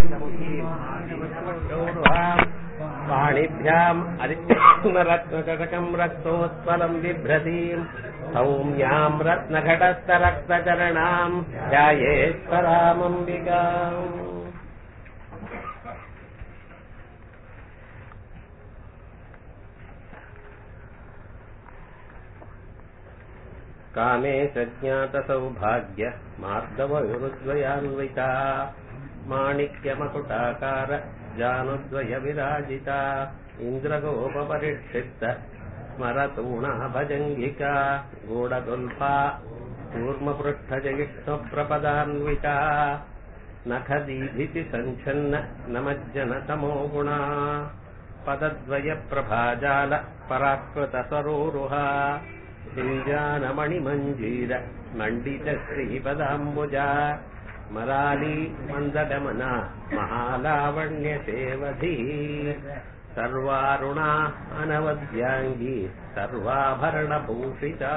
वाणिभ्याम् अरित्नरत्नचषकम् रक्तोत्पलम् बिभ्रतीम् सौम्याम् रत्नघटस्थरक्तचरणाम् ध्यायेश्वरामम्बिकाम् कामे सज्ञातसौभाग्य मार्दवयुरुद्वयान्विता माणिक्यमकुटाकार जानुद्वय विराजिता इन्द्रगोपपरिक्षिप्त स्मरतूणा भजङ्गिका गूढतुल्पा कूर्मपृष्ठजयिष्णुप्रपदान्विता नखदीधिति सञ्छन्न नमज्जनतमो गुणा पदद्वयप्रभाजाल पराकृतसरोरुहा सिञ्जानमणिमञ्जीर मण्डितश्रीपदाम्बुजा मराली मन्दगमना महालावण्यसेवधिः सर्वारुणा अनवद्याङ्गी सर्वाभरणभूषिता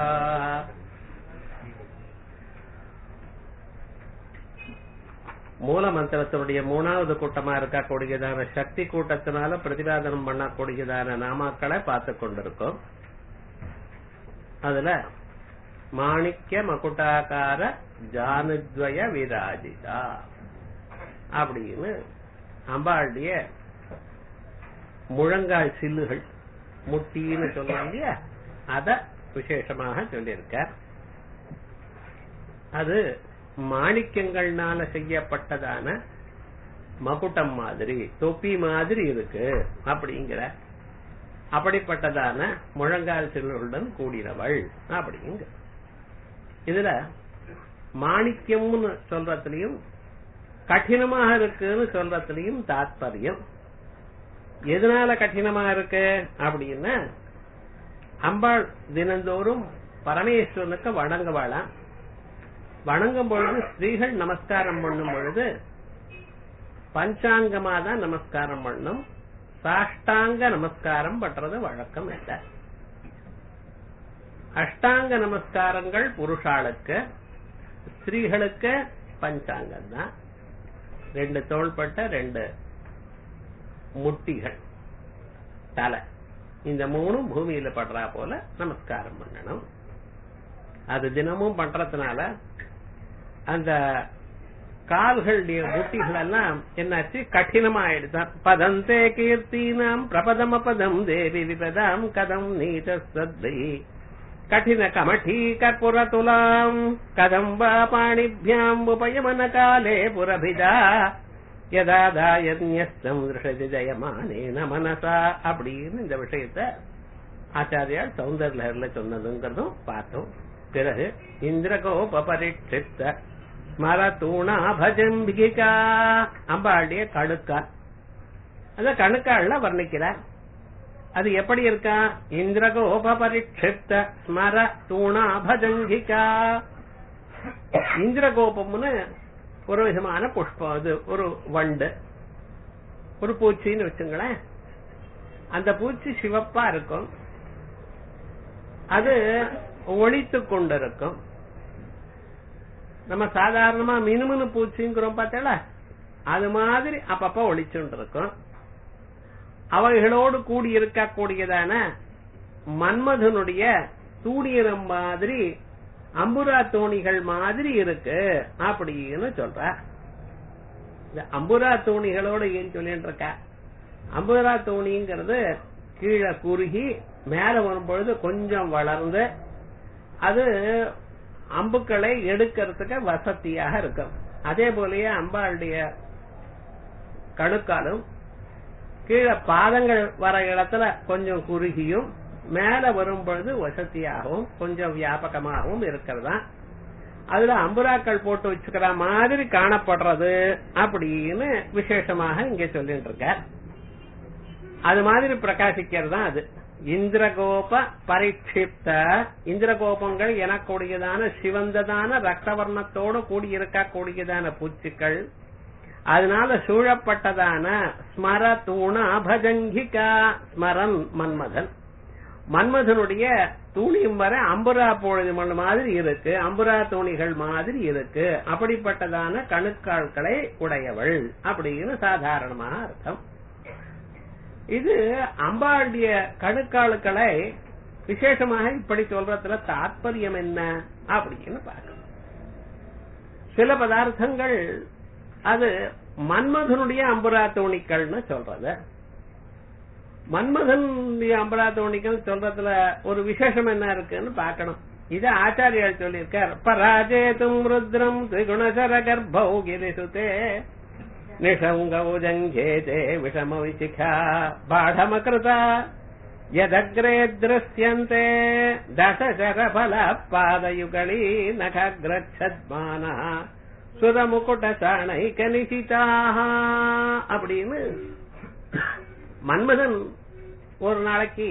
மூல மந்திரத்தினுடைய மூணாவது கூட்டமா இருக்கக்கூடியதான சக்தி கூட்டத்தினால பிரதிபாதனம் பண்ணக்கூடியதான நாமாக்களை பார்த்து கொண்டிருக்கோம் அதுல மாணிக்க மகுட்டாக்கார ஜானுத்வய விராஜிதா அப்படின்னு அம்பாளுடைய முழங்கால் சில்லுகள் முட்டின்னு சொல்லுவாங்க இல்லையா அத விசேஷமாக சொல்லியிருக்கார் அது மாணிக்கங்கள்னால செய்யப்பட்டதான மகுட்டம் மாதிரி தொப்பி மாதிரி இருக்கு அப்படிங்கிற அப்படிப்பட்டதான முழங்கால் சில்லுடன் கூடினவள் அப்படிங்க இதுல மாணிக்கம்னு சொல்றதுலயும் கடினமாக இருக்குன்னு சொல்றதுலயும் தாத்பரியம் எதனால கடினமா இருக்கு அப்படின்னா அம்பாள் தினந்தோறும் பரமேஸ்வரனுக்கு வணங்குவாளாம் வணங்கும் பொழுது ஸ்திரீகள் நமஸ்காரம் பண்ணும் பொழுது பஞ்சாங்கமா தான் நமஸ்காரம் பண்ணும் சாஷ்டாங்க நமஸ்காரம் பண்றது வழக்கம் இல்ல அஷ்டாங்க நமஸ்காரங்கள் புருஷாளுக்கு ஸ்திரீகளுக்கு பஞ்சாங்கம் தான் ரெண்டு தோள்பட்ட ரெண்டு முட்டிகள் தலை இந்த மூணும் பூமியில படுறா போல நமஸ்காரம் பண்ணணும் அது தினமும் பண்றதுனால அந்த கால்களுடைய முட்டிகள் எல்லாம் என்னாச்சு கடினமா ஆயிடுதான் பதந்தே கீர்த்தினாம் பிரபதம பதம் தேவி விபதாம் கதம் நீத சத்தை கடின கமఠీ கற்புர துலாம் கதம் வா பாணிபியாம் உபயமன காலே புரபிதா யதாதாயன்யஸ்தம் திருஷதி ஜயமானேன மனசா அப்படின்னு இந்த விஷயத்த ஆச்சாரியால் சௌந்தர் லஹர்ல சொன்னதுங்கிறதும் பார்த்தோம் பிறகு இந்திரகோப பரீட்சித்த ஸ்மர தூணா பஜம்பிகா அம்பாளுடைய கணுக்கால் அத கணுக்காள்ல வர்ணிக்கிறார் அது எப்படி இருக்கா இந்திரகோப பரீட்சித்த ஸ்மர தூணா பஜங்கிகா இந்திரகோபம்னு ஒரு விதமான புஷ்பம் அது ஒரு வண்டு ஒரு பூச்சின்னு வச்சுங்களேன் அந்த பூச்சி சிவப்பா இருக்கும் அது ஒழித்து கொண்டிருக்கும் நம்ம சாதாரணமா மினுமினு பூச்சிங்கிறோம் பார்த்தல அது மாதிரி அப்பப்ப ஒளிச்சுட்டு இருக்கும் அவைகளோடு கூடி இருக்கக்கூடியதான மன்மதனுடைய தூணியரம் மாதிரி அம்புரா தோணிகள் மாதிரி இருக்கு அப்படின்னு சொல்ற இந்த அம்புரா தோணிகளோட ஏன் சொல்லிட்டு இருக்க அம்புரா தோணிங்கிறது கீழே குறுகி மேல வரும்பொழுது கொஞ்சம் வளர்ந்து அது அம்புக்களை எடுக்கிறதுக்கு வசதியாக இருக்கும் அதே போலயே அம்பாளுடைய கணுக்காலும் கீழே பாதங்கள் வர இடத்துல கொஞ்சம் குறுகியும் மேல வரும் பொழுது வசதியாகவும் கொஞ்சம் வியாபகமாகவும் இருக்கிறதா அதுல அம்புராக்கள் போட்டு வச்சுக்கிற மாதிரி காணப்படுறது அப்படின்னு விசேஷமாக இங்க சொல்லிட்டு இருக்க அது மாதிரி பிரகாசிக்கிறது தான் அது இந்திரகோப பரீட்சிப்த இந்திரகோபங்கள் எனக்கூடியதான சிவந்ததான ரக்தவர்ணத்தோடு கூடியிருக்க கூடியதான பூச்சிகள் அதனால சூழப்பட்டதான ஸ்மர தூண அபஜங்கிகா ஸ்மரன் மன்மதன் மன்மதனுடைய தூணியும் வர அம்புரா பொழுது மண் மாதிரி இருக்கு அம்புரா தூணிகள் மாதிரி இருக்கு அப்படிப்பட்டதான கணுக்கால்களை உடையவள் அப்படின்னு சாதாரணமான அர்த்தம் இது அம்பாளுடைய கணுக்காலுக்களை விசேஷமாக இப்படி சொல்றதுல தாற்பயம் என்ன அப்படின்னு பார்க்கணும் சில பதார்த்தங்கள் அது மன்மதனுடைய அம்புரா தோணிக்கள்னு சொல்றது மன்மதனுடைய அம்பரா தோணிகள் சொல்றதுல ஒரு விசேஷம் என்ன இருக்குன்னு பார்க்கணும் இது ஆச்சாரியால் சொல்லியிருக்கார் பராஜேதும் ருத்ரம் திரிகுணசர கர்ப்பௌ கிரிசுதே நிஷங்கௌஜங்கேதே விஷம விசிகா பாடமகிருதா யதக்ரே திருஷ்யந்தே தசசர பல பாதயுகளி நகக்ரச்சத்மான சுரமுகுட சாணைக நிசிதாக அப்படின்னு மன்மதன் ஒரு நாளைக்கு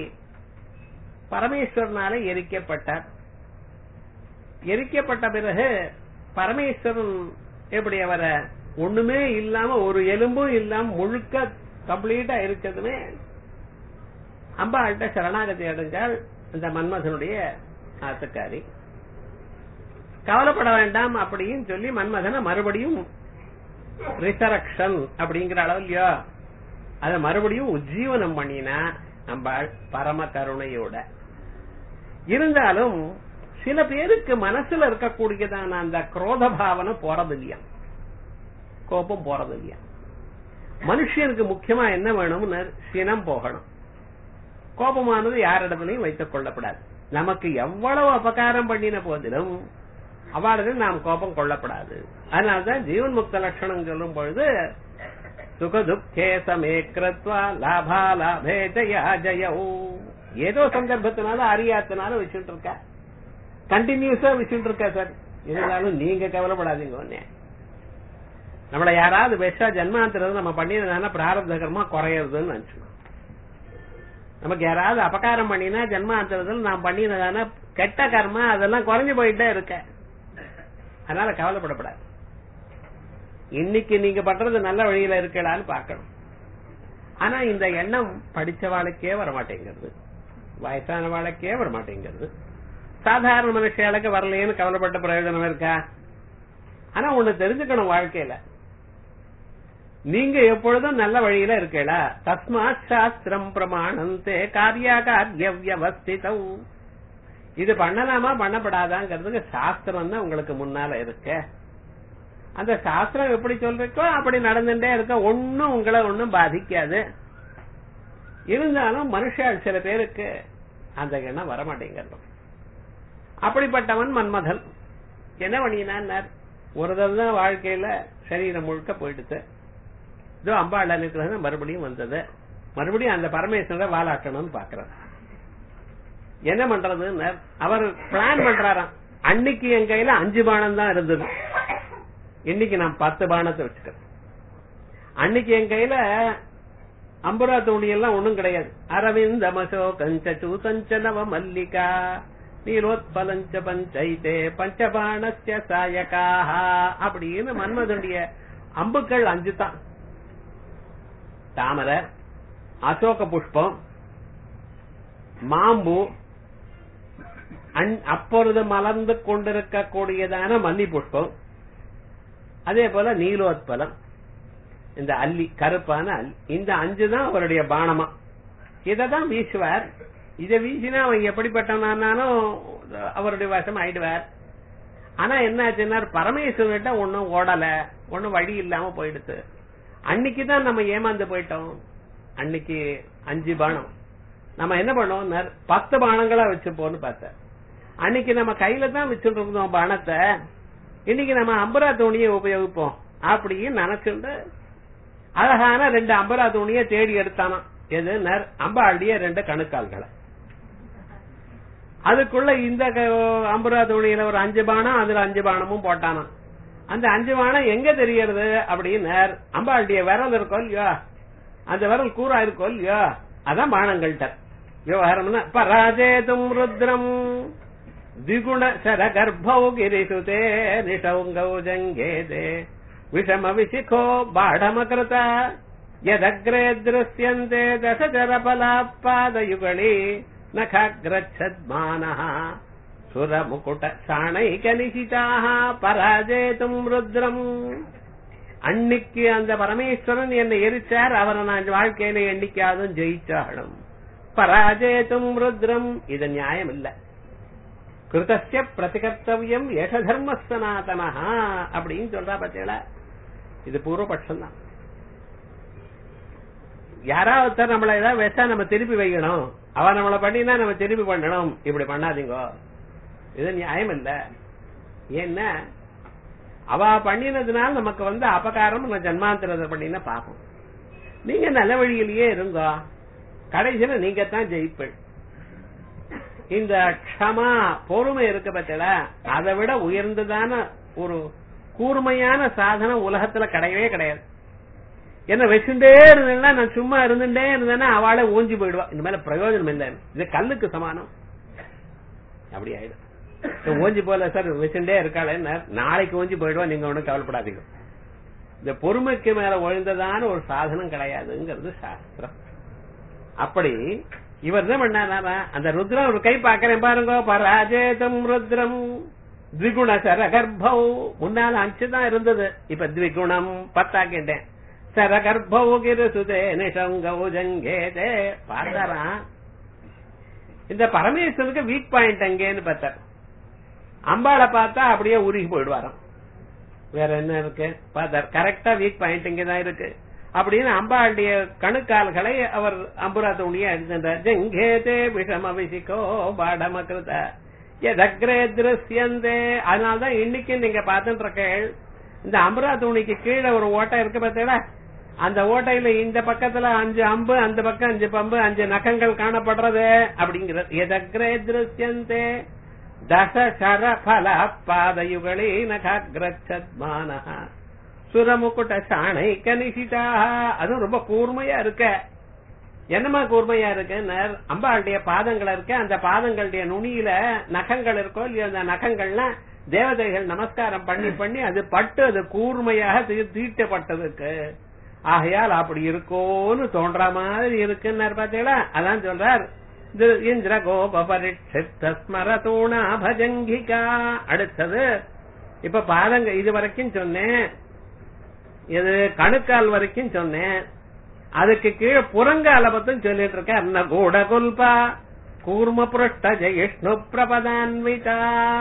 பரமேஸ்வரனால எரிக்கப்பட்டார் எரிக்கப்பட்ட பிறகு பரமேஸ்வரன் எப்படி அவர ஒண்ணுமே இல்லாம ஒரு எலும்பும் இல்லாம முழுக்க கம்ப்ளீட்டா இருக்கதுமே அம்பாள்கிட்ட சரணாகதி அடைஞ்சால் இந்த மன்மதனுடைய ஆத்துக்காரி கவலைப்பட வேண்டாம் அப்படின்னு சொல்லி மன்மதனை மறுபடியும் ரிசரக்ஷன் அப்படிங்கிற அளவு இல்லையோ அத மறுபடியும் உஜ்ஜீவனம் பண்ணினா நம்பாள் பரம கருணையோட இருந்தாலும் சில பேருக்கு மனசுல இருக்கக்கூடியதான அந்த குரோத பாவனை போறது இல்லையா கோபம் போறது இல்லையா மனுஷனுக்கு முக்கியமா என்ன வேணும்னு சினம் போகணும் கோபமானது யாரிடத்திலையும் வைத்துக் கொள்ளப்படாது நமக்கு எவ்வளவு அபகாரம் பண்ணின போதிலும் அவளுக்கு நாம் கோபம் கொள்ளப்படாது அதனால்தான் ஜீவன் முக்த லட்சணம் சொல்லும் பொழுது சுகதுக்கே சமே கிருத்வா லாபா லாபே ஜயா ஜயோ ஏதோ சந்தர்ப்பத்தினால அறியாத்தனால வச்சுட்டு இருக்க கண்டினியூஸா வச்சுட்டு இருக்க சார் இருந்தாலும் நீங்க கவலைப்படாதீங்க ஒன்னே நம்மள யாராவது பெஸ்டா ஜன்மாந்திரது நம்ம பண்ணினதான பிராரப்தகரமா குறையறதுன்னு நினைச்சுக்கணும் நமக்கு யாராவது அபகாரம் பண்ணினா ஜன்மாந்திரத்தில் நாம் பண்ணினதான கெட்ட கர்மா அதெல்லாம் குறைஞ்சு போயிட்டே இருக்க அதனால கவலைப்படப்படாது இன்னைக்கு நீங்க பண்றது நல்ல வழியில இருக்கலான்னு பார்க்கணும் ஆனா இந்த எண்ணம் படிச்ச வாழ்க்கையே வரமாட்டேங்கிறது வயசான வாழ்க்கையே வரமாட்டேங்கிறது சாதாரண மனுஷர்களுக்கு வரலையேன்னு கவலைப்பட்ட பிரயோஜனம் இருக்கா ஆனா ஒண்ணு தெரிஞ்சுக்கணும் வாழ்க்கையில நீங்க எப்பொழுதும் நல்ல வழியில இருக்கல தஸ்மாத் சாஸ்திரம் பிரமாணந்தே காரியா காரிய வியவஸ்திதம் இது பண்ணலாமா பண்ணப்படாதாங்கிறதுக்கு சாஸ்திரம் தான் உங்களுக்கு முன்னால இருக்கு அந்த சாஸ்திரம் எப்படி சொல்றீக்கோ அப்படி நடந்துட்டே இருக்க ஒன்னும் உங்களை ஒன்னும் பாதிக்காது இருந்தாலும் மனுஷால் சில பேருக்கு அந்த எண்ணம் வரமாட்டேங்கிறது அப்படிப்பட்டவன் மன்மதன் என்ன பண்ணினார் ஒரு தடவை தான் வாழ்க்கையில சரீரம் முழுக்க போயிடுச்சு இதோ அம்பாள் அனுக்கிரகம் மறுபடியும் வந்தது மறுபடியும் அந்த பரமேஸ்வரரை வாலாட்டணும்னு பாக்குறார் என்ன பண்றதுன்னு அவர் பிளான் பண்றாராம் அன்னைக்கு என் கையில அஞ்சு பானம் தான் இருந்தது இன்னைக்கு நான் பத்து பானத்தை வச்சுக்கிறேன் அன்னைக்கு என் கையில அம்புரா தோணி எல்லாம் ஒண்ணும் கிடையாது அரவிந்த மசோ கஞ்ச சூசஞ்ச நவ மல்லிகா நீலோத்பலஞ்ச பஞ்சைத்தே பஞ்சபாணஸ்ய சாயகாக அப்படின்னு மன்மதனுடைய அம்புக்கள் அஞ்சு தான் தாமரை அசோக புஷ்பம் மாம்பு அப்பொழுது மலர்ந்து கொண்டிருக்கக்கூடியதான மல்லி புஷ்பம் அதே போல நீலோத்பலம் இந்த அல்லி கருப்பான அல்லி இந்த அஞ்சு தான் அவருடைய பானமா இததான் வீசுவார் இத வீசினா அவன் எப்படிப்பட்டவனானாலும் அவருடைய வசம் ஆயிடுவார் ஆனா என்ன ஆச்சுன்னா பரமேஸ்வரன்கிட்ட ஒன்னும் ஓடல ஒன்னும் வழி இல்லாம போயிடுச்சு அன்னைக்குதான் நம்ம ஏமாந்து போயிட்டோம் அன்னைக்கு அஞ்சு பானம் நம்ம என்ன பண்ணோம் பத்து பானங்களா வச்சுப்போம்னு பார்த்தேன் அன்னைக்கு நம்ம கையில தான் வச்சுட்டு இருந்தோம் பானத்தை இன்னைக்கு நம்ம அம்பரா தோணியை உபயோகிப்போம் அப்படின்னு நினைச்சுட்டு அழகான ரெண்டு அம்பரா தோணியை தேடி எடுத்தானா எது அம்பாளுடைய ரெண்டு கணுக்கால்களை அதுக்குள்ள இந்த அம்பரா தோணியில ஒரு அஞ்சு பானம் அதுல அஞ்சு பானமும் போட்டானா அந்த அஞ்சு பானம் எங்க தெரியறது அப்படின்னு அம்பாளுடைய விரல் இருக்கும் இல்லையோ அந்த விரல் கூறா இருக்கும் இல்லையோ அதான் பானங்கள்ட்ட விவகாரம்னா பராஜேதும் ருத்ரம் द्विगुण शर गर्भौ गिरिसुते निषौङ्गौ जङ्गेते विषम विशिखो बाढमकृता यदग्रे दृश्यन्ते दशचरफलाः पादयुगळी நகாகிரச்சத்மானः சுரமுகுட சாணைக நிசிதாக பராஜேதும் ருத்ரம் அன்னைக்கு அந்த பரமேஸ்வரன் என்னை எரிச்சார் அவரை நான் வாழ்க்கையில எண்ணிக்காதும் ஜெயிச்சாலும் பராஜேதும் ருத்ரம் இது நியாயம் இல்ல கிருதஸ்ய பிரதிகர்த்தவியம் ஏஷ தர்ம சனாதனா அப்படின்னு சொல்றா பத்தியல இது பூர்வபட்சம் தான் யாராவது ஒருத்தர் நம்மள ஏதாவது வச்சா நம்ம திருப்பி வைக்கணும் அவ நம்மள பண்ணினா நம்ம திருப்பி பண்ணணும் இப்படி பண்ணாதீங்க இது நியாயம் இல்ல ஏன்னா அவ பண்ணினதுனால நமக்கு வந்து அபகாரம் நம்ம ஜன்மாந்திரத்தை பண்ணின பாப்போம் நீங்க நல்ல வழியிலேயே இருங்க கடைசியில நீங்க தான் ஜெயிப்பள் இந்த க்ஷமா பொறுமை இருக்க பத்தில அதை விட உயர்ந்ததான ஒரு கூர்மையான சாதனம் உலகத்துல கிடையவே கிடையாது என்ன வச்சுட்டே இருந்தேன்னா நான் சும்மா இருந்துட்டே இருந்தேன்னா அவளை ஊஞ்சி போயிடுவா இந்த மேல பிரயோஜனம் இல்லை இது கல்லுக்கு சமானம் அப்படி ஆயிடும் ஓஞ்சி போல சார் வச்சுட்டே இருக்காளே நாளைக்கு ஓஞ்சி போயிடுவா நீங்க ஒண்ணும் கவலைப்படாதீங்க இந்த பொறுமைக்கு மேல ஒழுந்ததான ஒரு சாதனம் கிடையாதுங்கிறது சாஸ்திரம் அப்படி இவர் என்ன பண்ணாரா அந்த ருத்ரம் ஒரு கை பாக்கிறேன் பாருங்க பராஜேதம் ருத்ரம் திகுண சரகர்பௌ முன்னால அஞ்சு தான் இருந்தது இப்ப திகுணம் பத்தாக்கிட்டேன் சரகர்பௌ கிருசுதே நிஷங்கௌ ஜங்கேதே பார்த்தாராம் இந்த பரமேஸ்வருக்கு வீக் பாயிண்ட் அங்கேன்னு பார்த்தார் அம்பாளை பார்த்தா அப்படியே உருகி போயிடுவாராம் வேற என்ன இருக்கு பார்த்தார் கரெக்டா வீக் பாயிண்ட் இங்கதான் இருக்கு அப்படின்னு அம்பாளுடைய கணுக்கால்களை அவர் அம்புரா துணியா எடுத்துட்டார் ஜங்கேதே விஷம விசிகோ பாடம கிருத எதக்ரே திருஷ்யந்தே அதனாலதான் இன்னைக்கு நீங்க பார்த்துட்டு இருக்க இந்த அம்புரா துணிக்கு கீழே ஒரு ஓட்டை இருக்கு பார்த்தீங்களா அந்த ஓட்டையில இந்த பக்கத்துல அஞ்சு அம்பு அந்த பக்கம் அஞ்சு பம்பு அஞ்சு நகங்கள் காணப்படுறது அப்படிங்கிறது எதக்ரே திருஷ்யந்தே தச சர பல பாதயுகளே நகாகிரச்சத்மான சுரமுக்குட்ட சாணை கனிஷிதா அதுவும் ரொம்ப கூர்மையா இருக்க என்னமா கூர்மையா இருக்கு அம்பாளுடைய பாதங்கள் இருக்க அந்த பாதங்களுடைய நுனியில நகங்கள் இருக்கோ இல்லையோ அந்த நகங்கள்லாம் தேவதைகள் நமஸ்காரம் பண்ணி பண்ணி அது பட்டு அது கூர்மையாக தீட்டப்பட்டதுக்கு ஆகையால் அப்படி இருக்கோன்னு தோன்ற மாதிரி இருக்குன்னு பாத்தீங்களா அதான் சொல்றார் இந்திர கோப பரிட்சித்த ஸ்மரதூணா பஜங்கிகா அடுத்தது இப்ப பாதங்க இது வரைக்கும் சொன்னேன் இது கணுக்கால் வரைக்கும் சொன்னேன் அதுக்கு கீழே புறங்கால பத்தும் சொல்லிட்டு இருக்க அன்ன கூட குல்பா கூர்ம புருஷ்ட ஜெயிஷ்ணு பிரபதான்விதா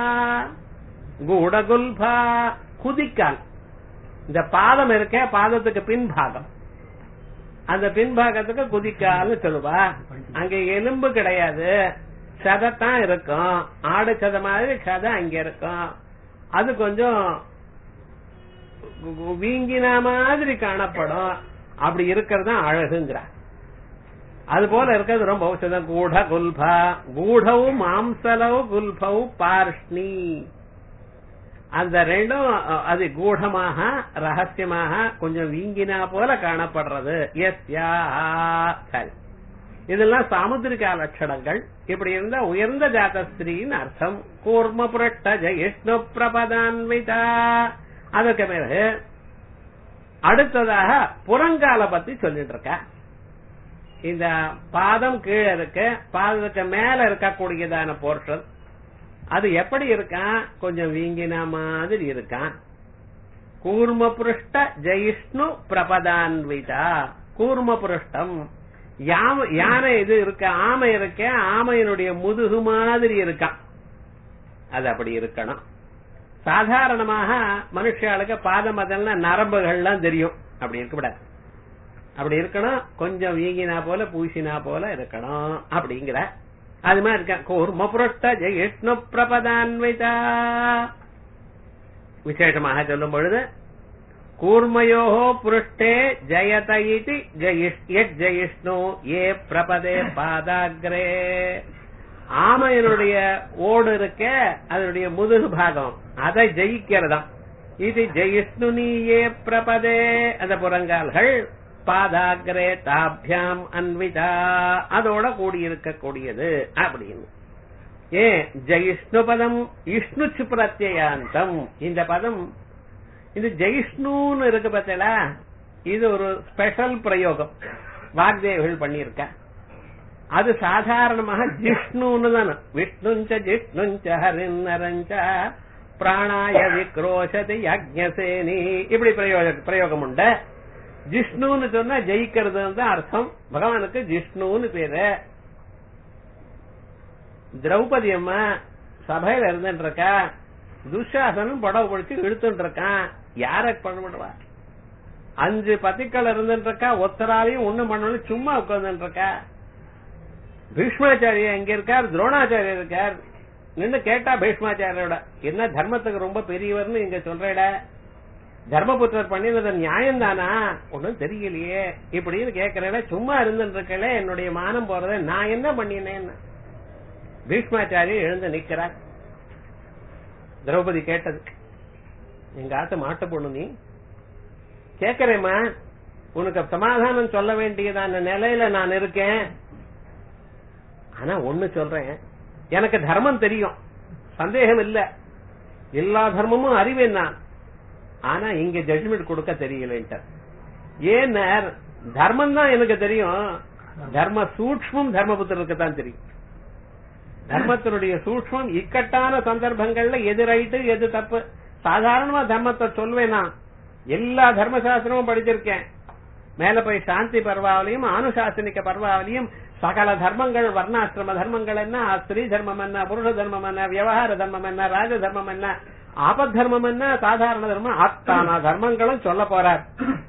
கூடகுல்பா குதிக்கால் இந்த பாதம் இருக்க பாதத்துக்கு பின்பாகம் அந்த பின்பாகத்துக்கு குதிக்கால்னு சொல்லுவா அங்க எலும்பு கிடையாது சதைத்தான் இருக்கும் ஆடு சதை மாதிரி சதை அங்க இருக்கும் அது கொஞ்சம் வீங்கின மாதிரி காணப்படும் அப்படி இருக்கிறது அழகுங்கிறார் அது போல இருக்கிறது ரொம்ப அவசியம் கூட குல்பா கூடவு மாம்சலவு குல்பவு பார்ஷ்ணி அந்த ரெண்டும் அது கூடமாக ரகசியமாக கொஞ்சம் வீங்கினா போல காணப்படுறது எஸ் சரி இதெல்லாம் சாமுத்திரிகா லட்சணங்கள் இப்படி இருந்தா உயர்ந்த ஜாதஸ்திரின்னு அர்த்தம் கூர்ம புரட்ட ஜெயிஷ்ணு பிரபதான்விதா அதுக்கு பிறகு அடுத்ததாக புறங்கால பத்தி சொல்லிட்டு இருக்க இந்த பாதம் கீழே இருக்கு பாதத்துக்கு மேல இருக்கக்கூடியதான போர்ஷன் அது எப்படி இருக்கான் கொஞ்சம் வீங்கின மாதிரி இருக்கான் கூர்ம புருஷ்ட ஜெயிஷ்ணு பிரபதான்விதா கூர்ம புருஷ்டம் யானை இது இருக்க ஆமை இருக்க ஆமையினுடைய முதுகு மாதிரி இருக்கான் அது அப்படி இருக்கணும் சாதாரணமாக மனுஷாளுக்கு பாதம் அதெல்லாம் நரம்புகள்லாம் தெரியும் அப்படி இருக்கக்கூடாது அப்படி இருக்கணும் கொஞ்சம் வீங்கினா போல பூசினா போல இருக்கணும் அப்படிங்கிற அது மாதிரி இருக்க கூர்ம புரட்ட ஜெயிஷ்ணு பிரபதான்விதா விசேஷமாக சொல்லும் பொழுது கூர்மயோ புருஷ்டே ஜயத இது ஜெயிஷ்ணு ஏ பிரபதே பாதாகிரே ஆமையனுடைய ஓடு இருக்க அதனுடைய முதுகு பாகம் அதை ஜெயிக்கிறதாம் இது ஜெயிஷ்ணு ஏ பிரபதே அந்த புறங்கால்கள் பாதாகிரே தாபியாம் அன்விதா அதோட கூடியிருக்கக்கூடியது அப்படின்னு ஏன் ஜெயிஷ்ணு பதம் இஷ்ணுச்சு பிரத்யயாந்தம் இந்த பதம் இது ஜெயிஷ்ணுன்னு இருக்கு பார்த்தீங்களா இது ஒரு ஸ்பெஷல் பிரயோகம் வாக்தேவிகள் பண்ணியிருக்க அது சாதாரணமாக ஜிஷ்ணுன்னு தான் விஷ்ணுஞ்ச ஜிஷ்ணுஞ்ச ஹரிநரஞ்ச பிராணாய விக்ரோஷதி யஜ்ஞசேனி இப்படி பிரயோக பிரயோகம் உண்டு ஜிஷ்ணுன்னு சொன்னா ஜெயிக்கிறதுன்னு தான் அர்த்தம் பகவானுக்கு ஜிஷ்ணுன்னு பேரு திரௌபதி அம்மா சபையில இருந்துட்டு இருக்கா துஷாசனும் படம் பிடிச்சு இழுத்துட்டு இருக்கான் யார பண்ணுவா அஞ்சு பத்திக்கள் இருந்துட்டு இருக்கா ஒத்தராலையும் ஒண்ணும் பண்ணணும் சும்மா உட்கார்ந்துட்டு இருக்கா பீஷ்மாச்சாரியா எங்க இருக்கார் துரோணாச்சாரியர் இருக்கார் நின்னு கேட்டா பீஷ்மாச்சாரியோட என்ன தர்மத்துக்கு ரொம்ப பெரியவர்னு இங்க சொல்றேட தர்மபுத்திரர் பண்ணினது நியாயம் தானா ஒன்னும் தெரியலையே இப்படின்னு கேக்குறேன் சும்மா இருந்துட்டு இருக்கல என்னுடைய மானம் போறத நான் என்ன பண்ணினேன்னு பீஷ்மாச்சாரி எழுந்து நிக்கிறார் திரௌபதி கேட்டது எங்க ஆத்து மாட்டு பொண்ணு நீ கேக்குறேம்மா உனக்கு சமாதானம் சொல்ல வேண்டியதான நிலையில நான் இருக்கேன் ஆனா ஒண்ணு சொல்றேன் எனக்கு தர்மம் தெரியும் சந்தேகம் இல்ல எல்லா தர்மமும் அறிவேன் நான் ஆனா இங்க ஜட்ஜ்மெண்ட் கொடுக்க தெரியலன்ட்டு ஏன் தர்மம் தான் எனக்கு தெரியும் தர்ம சூக்ஷ்மம் தர்மபுத்திரருக்கு தான் தெரியும் தர்மத்தினுடைய சூக்ஷ்மம் இக்கட்டான சந்தர்ப்பங்கள்ல எது ரைட்டு எது தப்பு சாதாரணமா தர்மத்தை சொல்வேன் நான் எல்லா தர்மசாஸ்திரமும் படிச்சிருக்கேன் மேல போய் சாந்தி பர்வாவலியும் ஆனுசாசனிக பர்வாவலியும் சகல தர்மங்கள் வர்ணாசிரம தர்மங்கள் என்ன ஸ்திரீ தர்மம் என்ன புருஷ தர்மம் என்ன விவகார தர்மம் என்ன ராஜ தர்மம் என்ன ஆபத் தர்மம் என்ன சாதாரண தர்மம் அத்தான தர்மங்களும் சொல்ல போறார்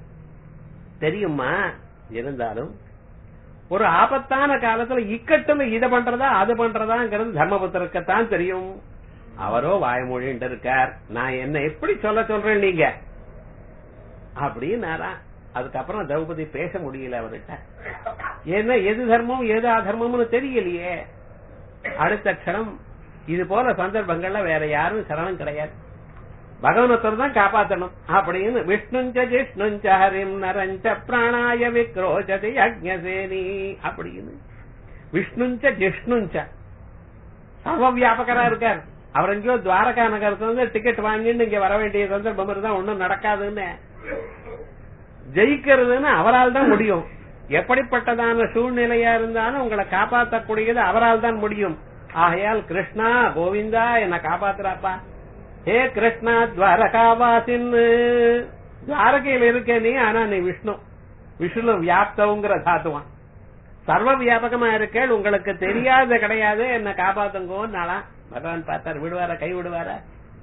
தெரியுமா இருந்தாலும் ஒரு ஆபத்தான காலத்துல இக்கட்டுல இத பண்றதா அது பண்றதாங்கிறது தர்மபுத்திரக்கத்தான் தெரியும் அவரோ வாய்மொழின்ட்டு இருக்கார் நான் என்ன எப்படி சொல்ல சொல்றேன் நீங்க அப்படின்னாரா அதுக்கப்புறம் திரௌபதி பேச முடியல அவர்கிட்ட ஏன்னா எது தர்மம் எது அதர்மம்னு தெரியலையே அடுத்த க்ஷணம் இது போல சந்தர்ப்பங்கள்ல வேற யாரும் சரணம் கிடையாது பகவனத்தர் தான் காப்பாத்தணும் அப்படின்னு விஷ்ணுஞ்ச ஜிஷ்ணுஞ்ச ஹரிம் நரஞ்ச பிராணாய விக்ரோஜதி யஜ்ஞசேனி அப்படின்னு விஷ்ணுஞ்ச ஜிஷ்ணுஞ்ச சர்வ வியாபகரா இருக்கார் அவர் எங்கேயோ துவாரகா நகரத்துல இருந்து டிக்கெட் வாங்கிட்டு இங்க வர வேண்டிய சந்தர்ப்பம் இருந்தா ஒண்ணும் நடக்காதுன்னு ஜெயிக்கிறதுன்னு அவரால் தான் முடியும் எப்படிப்பட்டதான சூழ்நிலையா இருந்தாலும் உங்களை காப்பாற்றக்கூடியது அவரால் தான் முடியும் ஆகையால் கிருஷ்ணா கோவிந்தா என்ன காப்பாத்துறாப்பா ஹே கிருஷ்ணா துவாரகாவாசின் துவாரகையில் இருக்க நீ ஆனா நீ விஷ்ணு விஷ்ணு வியாப்தவுங்கிற தாத்துவான் சர்வ வியாபகமா இருக்கேள் உங்களுக்கு தெரியாத கிடையாது என்ன காப்பாத்துங்கோன்னாலா பகவான் பார்த்தார் விடுவாரா கை விடுவாரா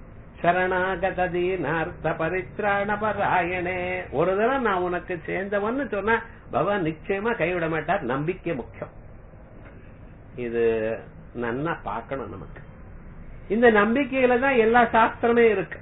சரணாகதீனார்த்த பரித்ராண பராயணே ஒரு தடவை நான் உனக்கு சேர்ந்தவன்னு சொன்னா பகவான் நிச்சயமா கைவிட மாட்டார் நம்பிக்கை முக்கியம் இது நன்னா பார்க்கணும் நமக்கு இந்த நம்பிக்கையில தான் எல்லா சாஸ்திரமே இருக்கு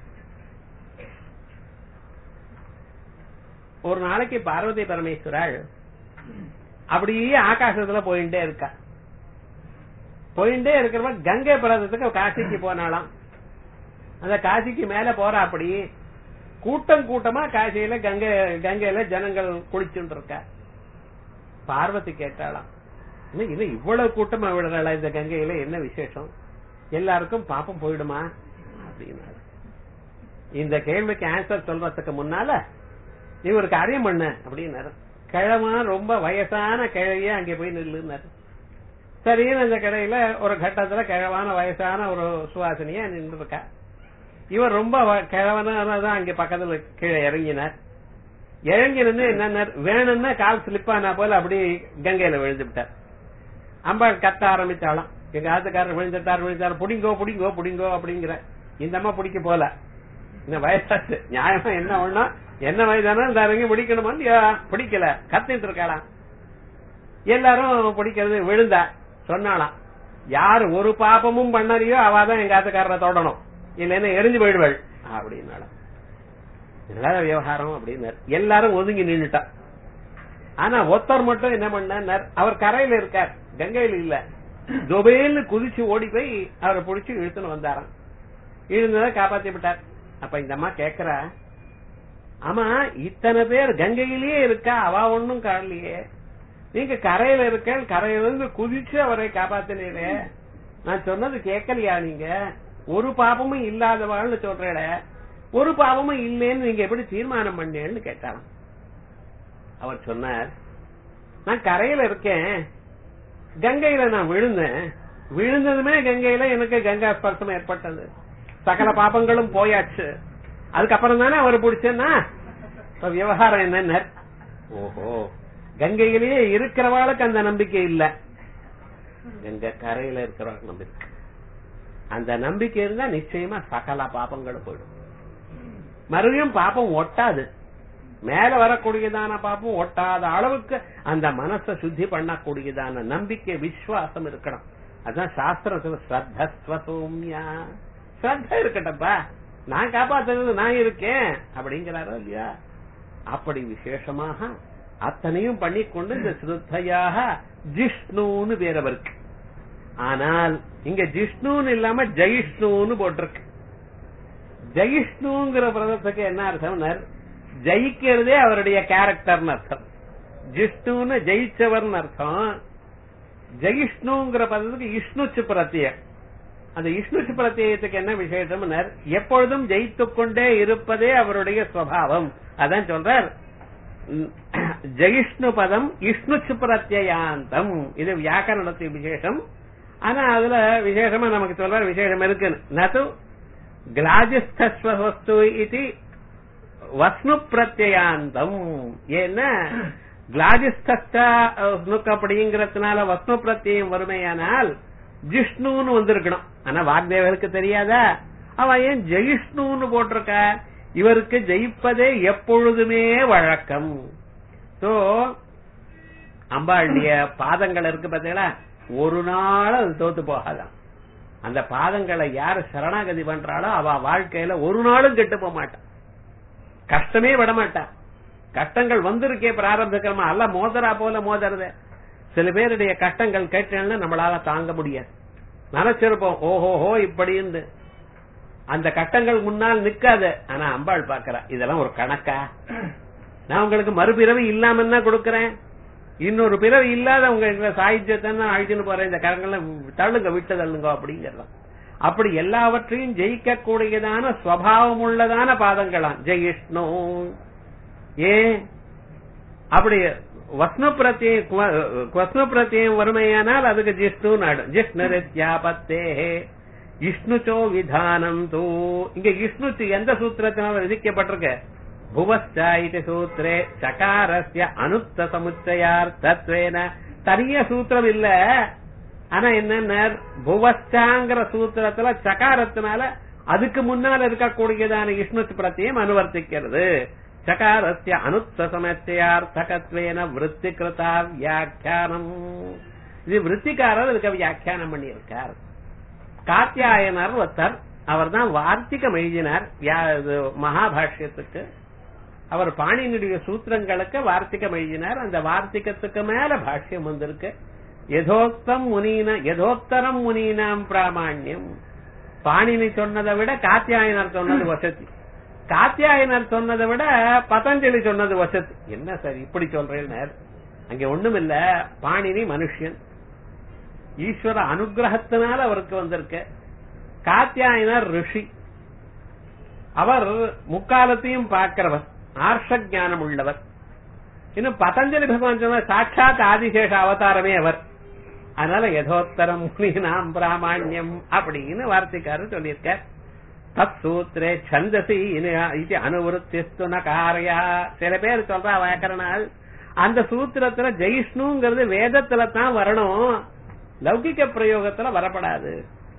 ஒரு நாளைக்கு பார்வதி பரமேஸ்வராள் அப்படியே ஆகாசத்துல போயிட்டே இருக்கா போயிட்டே இருக்கிறவ கங்கை பிரதத்துக்கு காசிக்கு போனாலாம் அந்த காசிக்கு மேல போறா அப்படி கூட்டம் கூட்டமா காசியில கங்கை கங்கையில ஜனங்கள் குளிச்சுட்டு இருக்கா பார்வதி கேட்டாளாம் என்ன இது இவ்வளவு கூட்டமா விடுறாளா இந்த கங்கையில என்ன விசேஷம் எல்லாருக்கும் பாப்பம் போயிடுமா அப்படின்னாரு இந்த கேள்விக்கு ஆன்சர் சொல்றதுக்கு முன்னால நீ ஒரு காரியம் பண்ண அப்படின்னாரு கிழமா ரொம்ப வயசான கிழவிய அங்கே போய் நில்லுன்னாரு சரின்னு அந்த கடையில ஒரு கட்டத்துல கிழவான வயசான ஒரு சுவாசனியா நின்று இருக்கா இவர் ரொம்ப கிழவனாதான் அங்க பக்கத்துல கீழே இறங்கினார் இறங்கி இருந்து என்ன வேணும்னா கால் ஸ்லிப்பானா போல அப்படி கங்கையில விழுந்து விட்டார் அம்பாள் கத்த ஆரம்பிச்சாலாம் எங்க ஆத்துக்காரர் விழுந்துட்டார் விழுந்தார் புடிங்கோ புடிங்கோ புடிங்கோ அப்படிங்கிற இந்த அம்மா பிடிக்க போல இந்த வயசாச்சு நியாயமா என்ன ஒண்ணா என்ன வயதானா இந்த இறங்கி பிடிக்கணுமா இல்லையா பிடிக்கல கத்திட்டு இருக்காளாம் எல்லாரும் பிடிக்கிறது விழுந்தா சொன்னாலாம் யார் ஒரு பாப்பமும் பண்ணறியோ அவாதான் எங்க ஆத்துக்காரரை தொடணும் இல்லைன்னா எரிஞ்சு போயிடுவாள் அப்படின்னாலும் என்னடா விவகாரம் அப்படின்னாரு எல்லாரும் ஒதுங்கி நின்னுட்டா ஆனா ஒருத்தர் மட்டும் என்ன பண்ணார் அவர் கரையில இருக்கார் கங்கையில இல்ல தொபேல்னு குதிச்சு ஓடி போய் அவரை பிடிச்சி இழுத்துன்னு வந்தாராம் இழுந்ததை காப்பாத்தி விட்டார் அப்ப இந்த அம்மா கேக்குறா ஆமா இத்தனை பேர் கங்கையிலேயே இருக்கா அவ ஒன்னும் காணலையே நீங்க கரையில இருக்க கரையில இருந்து குதிச்சு அவரை காப்பாத்தினீரே நான் சொன்னது கேட்கலையா நீங்க ஒரு பாபமும் இல்லாதவாள்னு சொல்றேட ஒரு பாவமும் இல்லைன்னு நீங்க எப்படி தீர்மானம் பண்ணேன்னு கேட்டாராம் அவர் சொன்னார் நான் கரையில இருக்கேன் கங்கையில நான் விழுந்தேன் விழுந்ததுமே கங்கையில எனக்கு கங்கா ஸ்பர்சம் ஏற்பட்டது சகல பாபங்களும் போயாச்சு அதுக்கப்புறம் தானே அவர் பிடிச்சேன்னா இப்ப விவகாரம் என்ன ஓஹோ கங்கையிலேயே இருக்கிறவாளுக்கு அந்த நம்பிக்கை இல்ல கங்கை கரையில இருக்கிறவளுக்கு நம்பிக்கை அந்த நம்பிக்கை இருந்தா நிச்சயமா சகல பாபங்களும் போயிடும் மறுபடியும் பாப்பம் ஒட்டாது மேல வரக்கூடியதான பாப்பம் ஒட்டாத அளவுக்கு அந்த மனசை சுத்தி பண்ணக்கூடியதான நம்பிக்கை விசுவாசம் இருக்கணும் அதான் சாஸ்திரத்துல ஸ்ரத்தஸ்வ சௌமியா ஸ்ரத்த இருக்கட்டப்பா நான் காப்பாத்துறது நான் இருக்கேன் அப்படிங்கிறாரோ இல்லையா அப்படி விசேஷமாக அத்தனையும் பண்ணிக்கொண்டு இந்த ஸ்ருத்தையாக ஜிஷ்ணுன்னு பேரவருக்கு ஆனால் இங்க ஜிஷ்ணுன்னு இல்லாம ஜெயிஷ்ணுன்னு போட்டிருக்கு ஜெயிஷ்ணுங்கிற பிரதத்துக்கு என்ன அர்த்தம் ஜெயிக்கிறதே அவருடைய கேரக்டர்னு அர்த்தம் ஜிஷ்ணுன்னு ஜெயிச்சவர்னு அர்த்தம் ஜெயிஷ்ணுங்கிற பதத்துக்கு இஷ்ணுச்சு பிரத்தியம் அந்த இஷ்ணுச்சு பிரத்தியத்துக்கு என்ன விசேஷம் எப்பொழுதும் ஜெயித்துக் கொண்டே இருப்பதே அவருடைய சுவாவம் அதான் சொல்றார் ஜெயிஷ்ணு பதம் இஷ்ணுச்சு பிரத்யாந்தம் இது வியாக்கரணத்தின் விசேஷம் ஆனா அதுல விசேஷமா நமக்கு சொல்ற விசேஷம் இருக்கு நது கிளாஜஸ்தஸ்வஸ்து இது வஸ்னு பிரத்யாந்தம் ஏன்னா கிளாஜஸ்தஸ்னுக்கு அப்படிங்கறதுனால வஸ்னு பிரத்யம் வறுமையானால் ஜிஷ்ணுன்னு வந்திருக்கணும் ஆனா வாக்தேவருக்கு தெரியாதா அவன் ஏன் ஜெயிஷ்ணுன்னு போட்டிருக்க இவருக்கு ஜெயிப்பதே எப்பொழுதுமே வழக்கம் சோ அம்பாளுடைய பாதங்கள் இருக்கு பாத்தீங்களா ஒரு நாள் அது தோத்து போகாதான் அந்த பாதங்களை யாரு சரணாகதி பண்றாளோ அவ வாழ்க்கையில ஒரு நாளும் கெட்டு போக மாட்டான் கஷ்டமே விட மாட்டான் கஷ்டங்கள் வந்திருக்கே பிராரம்பிக்கமா அல்ல மோதரா போல மோதறத சில பேருடைய கஷ்டங்கள் கேட்டேன்னு நம்மளால தாங்க முடியாது நினைச்சிருப்போம் ஓஹோஹோ இப்படின்னு அந்த கட்டங்கள் முன்னால் நிக்காது ஆனா அம்பாள் பாக்குறா இதெல்லாம் ஒரு கணக்கா நான் உங்களுக்கு மறுபிறவி இல்லாம தான் கொடுக்கறேன் இன்னொரு பிறவி இல்லாத உங்க சாகித்யத்தை நான் அழிச்சுன்னு போறேன் இந்த கரங்களை தள்ளுங்க விட்டு தள்ளுங்க அப்படிங்கறதான் அப்படி எல்லாவற்றையும் ஜெயிக்கக்கூடியதான ஸ்வபாவம் உள்ளதான பாதங்களாம் ஜெயிஷ்ணு ஏன் அப்படி வஸ்னு பிரத்தியம் வஸ்னு பிரத்தியம் வறுமையானால் அதுக்கு ஜிஷ்ணு நாடு ஜிஷ்ணு ரித்யாபத்தே இஷ்ணுச்சோ விதானம் தூ இங்க இஷ்ணுச்சு எந்த சூத்திரத்தினால விதிக்கப்பட்டிருக்கு புவஸ்டா இது சூத்திரே சகாரஸ்ய அனுத்த சமுச்சயார்த்தத்வேன தனிய சூத்திரம் இல்ல ஆனா என்ன புவஸ்டாங்கிற சூத்திரத்துல சகாரத்தினால அதுக்கு முன்னால இருக்கக்கூடியதான இஷ்ணுச்சு பிரத்தியம் அனுவர்த்திக்கிறது சகாரஸ்ய அனுத்த சமச்சயார்த்தகத்வேன விருத்தி கிருதா வியாக்கியானம் இது விருத்திக்காரர் இதுக்கு வியாக்கியானம் பண்ணியிருக்கார் காத்தியாயனர் ஒருத்தர் அவர் தான் வார்த்திகம் எழுதினார் மகாபாஷ்யத்துக்கு அவர் பாணியினுடைய சூத்திரங்களுக்கு வார்த்திகம் எழுதினார் அந்த வார்த்திகத்துக்கு மேல பாஷ்யம் வந்திருக்கு யதோக்தம் முனீன யதோக்தரம் முனீனாம் பிராமாண்யம் பாணினி சொன்னதை விட காத்தியாயனர் சொன்னது வசதி காத்தியாயனர் சொன்னதை விட பதஞ்சலி சொன்னது வசதி என்ன சார் இப்படி சொல்றேன் அங்க ஒண்ணும் இல்ல பாணினி மனுஷன் ஈஸ்வர அனுகிரகத்தினால அவருக்கு வந்திருக்க காத்தியாயனர் ரிஷி அவர் முக்காலத்தையும் பார்க்கிறவர் ஆர்ஷ ஞானம் உள்ளவர் இன்னும் பதஞ்சலி பகவான் சொன்ன சாட்சாத் ஆதிசேஷ அவதாரமே அவர் அதனால யதோத்தரம் முனிநாம் பிராமணியம் அப்படின்னு வார்த்தைக்காரர் சொல்லியிருக்கார் தத் சூத்திரே சந்தசி இது அனுவருத்திஸ்து நகாரியா சில பேர் சொல்றா வியாக்கரணால் அந்த சூத்திரத்துல ஜெயிஷ்ணுங்கிறது வேதத்துல தான் வரணும் லௌகிக பிரயோகத்துல வரப்படாது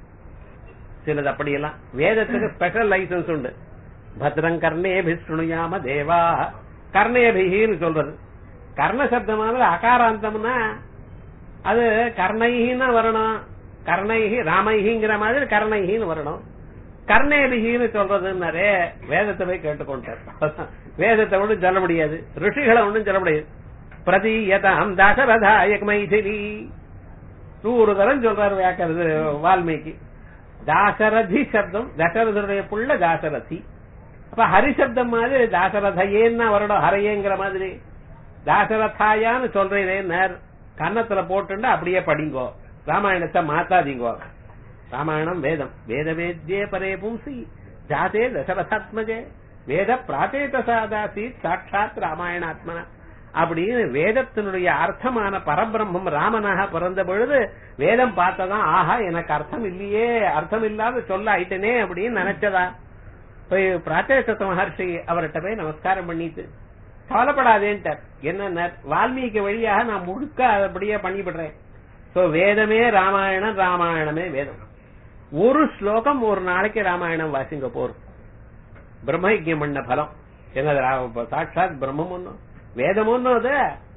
சிலது அப்படியெல்லாம் வேதத்துக்கு ஸ்பெஷல் லைசன்ஸ் உண்டு பத்ரம் கர்ணேபி சுணுயாம தேவா கர்ணேபின்னு சொல்றது கர்ண சப்தமானது அகாராந்தம்னா அது கர்ணைஹின்னு வரணும் கர்ணைஹி ராமைஹிங்கிற மாதிரி கர்ணைஹின்னு வரணும் கர்ணேபிகின்னு சொல்றதுன்னாரே வேதத்தை போய் கேட்டுக்கொண்டார் வேதத்தை ஒன்றும் சொல்ல முடியாது ரிஷிகளை ஒன்றும் சொல்ல முடியாது பிரதீயதாம் தசரதாயக் மைதிலி நூறு தரம் சொல்றாரு வியாக்கறது வால்மீகி தாசரதி சப்தம் தசரதனுடைய புள்ள தாசரதி அப்ப ஹரிசப்தம் மாதிரி தாசரதையேன்னா வரணும் ஹரையேங்கிற மாதிரி தாசரதாயான்னு சொல்றேன் கன்னத்துல போட்டுண்டா அப்படியே படிங்கோ ராமாயணத்தை மாத்தாதீங்கோ ராமாயணம் வேதம் வேத வேத்யே பரே பும்சி ஜாதே தசரதாத்மஜே வேத பிராச்சேத சாதாசி சாட்சாத் ராமாயணாத்மனா அப்படின்னு வேதத்தினுடைய அர்த்தமான பரபிரம்மம் ராமனாக பிறந்த பொழுது வேதம் பார்த்ததான் ஆஹா எனக்கு அர்த்தம் இல்லையே அர்த்தம் இல்லாத சொல்ல ஆயிட்டனே அப்படின்னு நினைச்சதா போய் பிராச்சேச மகர்ஷி அவர்கிட்ட போய் நமஸ்காரம் பண்ணிட்டு கவலைப்படாதேன்ட்டார் என்ன வால்மீகி வழியாக நான் முழுக்க அப்படியே பண்ணிவிடுறேன் சோ வேதமே ராமாயணம் ராமாயணமே வேதம் ஒரு ஸ்லோகம் ஒரு நாளைக்கு ராமாயணம் வாசிங்க போறோம் பிரம்மயஜம் பண்ண பலம் என்னது ரா- சாட்சாத் பிரம்மம் ஒண்ணும் வேதம் ஒண்ணும் அது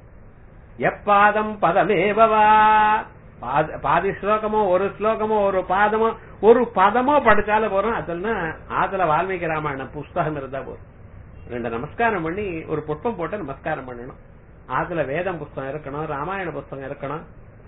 எப்பாதம் பதமேவவா பாத- பாதி ஸ்லோகமோ ஒரு ஸ்லோகமோ ஒரு பாதமோ ஒரு பதமோ படிச்சாலும் போறோம் அதுல ஆத்துல வால்மீகி ராமாயணம் புஸ்தகம் இருந்தா போதும் ரெண்டு நமஸ்காரம் பண்ணி ஒரு புஷ்பம் போட்டு நமஸ்காரம் பண்ணணும் ஆத்துல வேதம் புஸ்தகம் இருக்கணும் ராமாயண புஸ்தகம் இருக்கணும்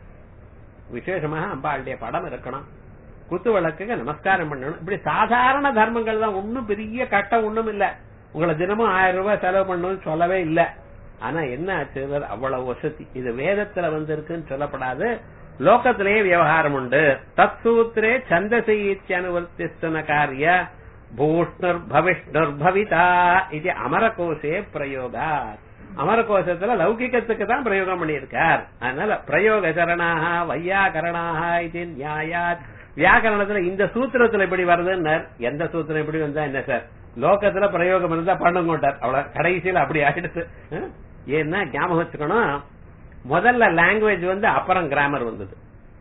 விசேஷமாக அம்பாளுடைய படம் இருக்கணும் குத்து விளக்குக்கு நமஸ்காரம் பண்ணணும் இப்படி சாதாரண தர்மங்கள் தான் ஒண்ணும் பெரிய கட்டம் ஒண்ணும் இல்ல உங்களை தினமும் ஆயிரம் ரூபாய் செலவு பண்ணணும்னு சொல்லவே இல்ல ஆனா என்ன ஆச்சு அவ்வளவு வசதி இது வேதத்துல வந்து இருக்குன்னு சொல்லப்படாது லோகத்திலேயே விவகாரம் உண்டு தத் சூத்திரே சந்தசி இத்தியனுவர்த்திஸ்தன காரிய பூஷ்ணுர் பவிஷ்ணுர் பவிதா இது அமரகோஷே பிரயோகா அமரகோஷத்துல லௌகிகத்துக்கு தான் பிரயோகம் பண்ணியிருக்கார் அதனால பிரயோக சரணாக வையாகரணாக இது நியாயாத் வியாக்கரணத்துல இந்த சூத்திரத்துல இப்படி வருதுன்னு எந்த சூத்திரம் இப்படி வந்தா என்ன சார் லோகத்துல பிரயோகம் இருந்தா பண்ணுங்கோட்டார் அவ்வளவு கடைசியில அப்படி ஆயிடுச்சு ஹம்? ஏன்னா ஞாபகம் வச்சுக்கணும் முதல்ல லாங்குவேஜ் வந்து அப்புறம் கிராமர் வந்தது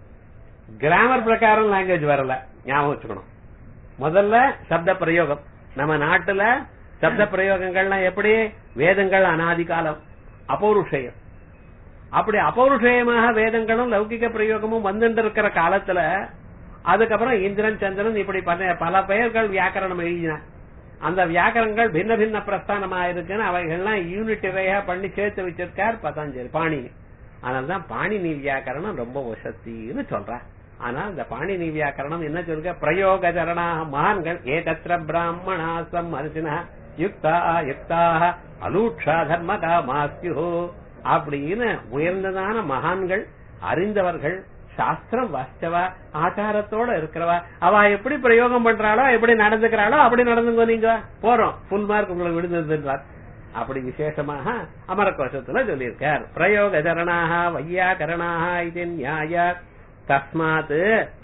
கிராமர் பிரகாரம் லாங்குவேஜ் வரல ஞாபகம் வச்சுக்கணும் முதல்ல சப்த பிரயோகம் நம்ம நாட்டுல சப்த பிரயோகங்கள்லாம் எப்படி வேதங்கள் அனாதி காலம் அபௌருஷயம் அப்படி அபௌருஷயமாக வேதங்களும் லௌகிக பிரயோகமும் வந்துட்டு இருக்கிற காலத்துல அதுக்கப்புறம் இந்திரன் சந்திரன் இப்படி பல- பல பெயர்கள் வியாக்கரணம் எழுதின அந்த வியாக்கரங்கள் பின்ன பின்ன பிரஸ்தானமா இருக்குன்னு அவைகள்லாம் யூனிட் வகையா பண்ணி சேர்த்து வச்சிருக்கார் பதஞ்சலி பாணினி அதனாலதான் பாணினி வியாக்கரணம் ரொம்ப வசத்தின்னு சொல்றா ஆனா இந்த பாணினி வியாக்கரணம் என்ன சொல்லுங்க பிரயோக சரணாக மகான்கள் ஏதத்திர பிராமணாசம் மனுஷனா யுக்தா யுக்தாக அலூட்சா தர்மகா மாஸ்யு அப்படின்னு உயர்ந்ததான மகான்கள் அறிந்தவர்கள் சாஸ்திரம் வாசிச்சவா ஆச்சாரத்தோட இருக்கிறவா அவ எப்படி பிரயோகம் பண்றாளோ எப்படி நடந்துக்கிறாளோ அப்படி நடந்துங்க நீங்க போறோம் ஃபுல் மார்க் உங்களுக்கு விடுந்ததுன்றார் அப்படி விசேஷமாக அமரகோஷத்துல சொல்லியிருக்கார் பிரயோக சரணாக வையாகரணாக இது நியாய தஸ்மாத்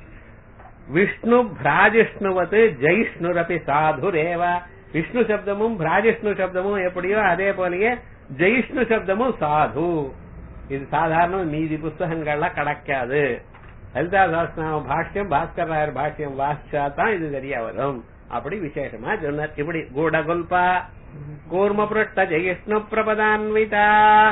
விஷ்ணு பிராஜிஷ்ணுவத் ஜெயிஷ்ணுரபி சாதுரேவ விஷ்ணு சப்தமும் பிராஜிஷ்ணு சப்தமும் எப்படியோ அதே போலயே ஜெயிஷ்ணு சப்தமும் சாது இது சாதாரண மீதி புஸ்தகங்கள்லாம் கிடைக்காது லலிதா சாஸ்திரம் பாஷ்யம் பாஸ்கர் ராயர் பாஷ்யம் வாசிச்சா தான் இது சரியா வரும் அப்படி விசேஷமா சொன்னார் இப்படி கூடகுல்பா கூர்ம புரட்ட ஜெயிஷ்ணு பிரபதான்விதா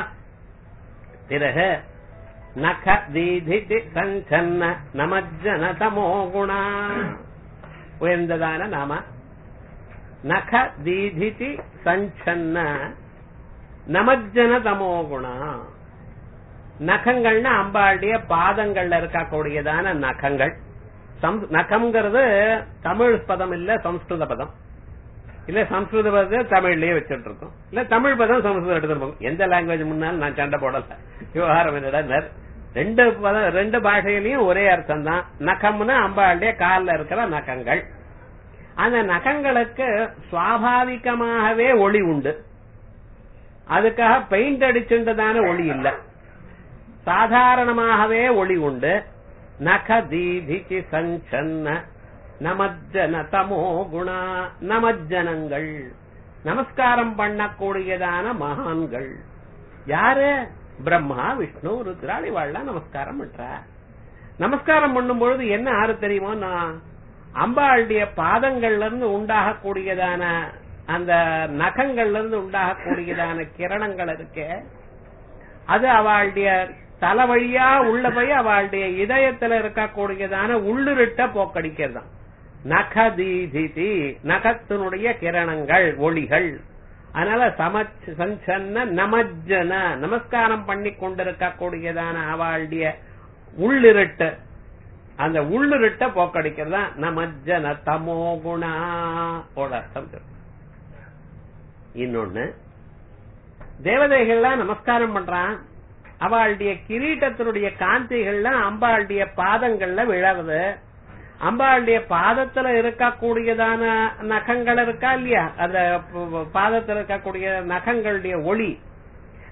பிறகு நக தீதிதி சஞ்சன்ன நமஜ்ஜன தமோ குணா உயர்ந்ததான நாம நக தீதிதி சஞ்சன்ன நமஜ்ஜன தமோ குணா நகங்கள்னா அம்பாளுடைய பாதங்கள்ல இருக்கக்கூடியதான நகங்கள் சம்- நகம்ங்கிறது தமிழ் பதம் இல்ல சம்ஸ்கிருத பதம் இல்ல சம்ஸ்கிருத பதத்தை தமிழ்லயே வச்சுட்டு இருக்கோம் இல்ல தமிழ் பதம் சம்ஸ்கிருதம் எடுத்துருப்போம் எந்த லாங்குவேஜ் முன்னாலும் நான் சண்டை போடல விவகாரம் என்னடா ரெண்டு பதம் ரெண்டு பாஷையிலயும் ஒரே அர்த்தம் தான் நகம்னா அம்பாளுடைய கால்ல இருக்கிற நகங்கள் அந்த நகங்களுக்கு சுவாபாவிகமாகவே ஒளி உண்டு அதுக்காக பெயிண்ட் அடிச்சுட்டதான ஒளி இல்ல சாதாரணமாகவே ஒளி உண்டு நக தீதிக்கு சஞ்சன்ன நமஜ்ஜன தமோ குணா நமஜ்ஜனங்கள் நமஸ்காரம் பண்ணக்கூடியதான மகான்கள் யாரு பிரம்மா விஷ்ணு ருத்ராளி வாழலாம் நமஸ்காரம் பண்றா நமஸ்காரம் பண்ணும் பொழுது என்ன ஆறு தெரியுமோ நான் அம்பாளுடைய பாதங்கள்ல இருந்து உண்டாகக்கூடியதான அந்த நகங்கள்ல இருந்து உண்டாகக்கூடியதான கிரணங்கள் இருக்கு அது அவளுடைய தலை வழியா உள்ள போய் அவளுடைய இதயத்துல இருக்கக்கூடியதான உள்ளுருட்ட போக்கடிக்கிறதாம் நகதீதிதி நகத்தினுடைய கிரணங்கள் ஒளிகள் அதனால சமச் சஞ்சன்ன நமஜ்ஜன நமஸ்காரம் பண்ணி கொண்டிருக்கக்கூடியதான அவளுடைய உள்ளிருட்டு அந்த உள்ளிருட்ட போக்கடிக்கிறதா நமஜ்ஜன தமோ குணா ஓட அர்த்தம் சொல்லு. இன்னொன்னு தேவதைகள்லாம் நமஸ்காரம் பண்றான் அவளுடைய கிரீட்டத்தினுடைய காந்திகள்லாம் அம்பாளுடைய பாதங்கள்ல விழறது அம்பாளுடைய பாதத்துல இருக்கக்கூடியதான நகங்கள் இருக்கா இல்லையா அந்த ப- பாதத்துல இருக்கக்கூடிய நகங்களுடைய ஒளி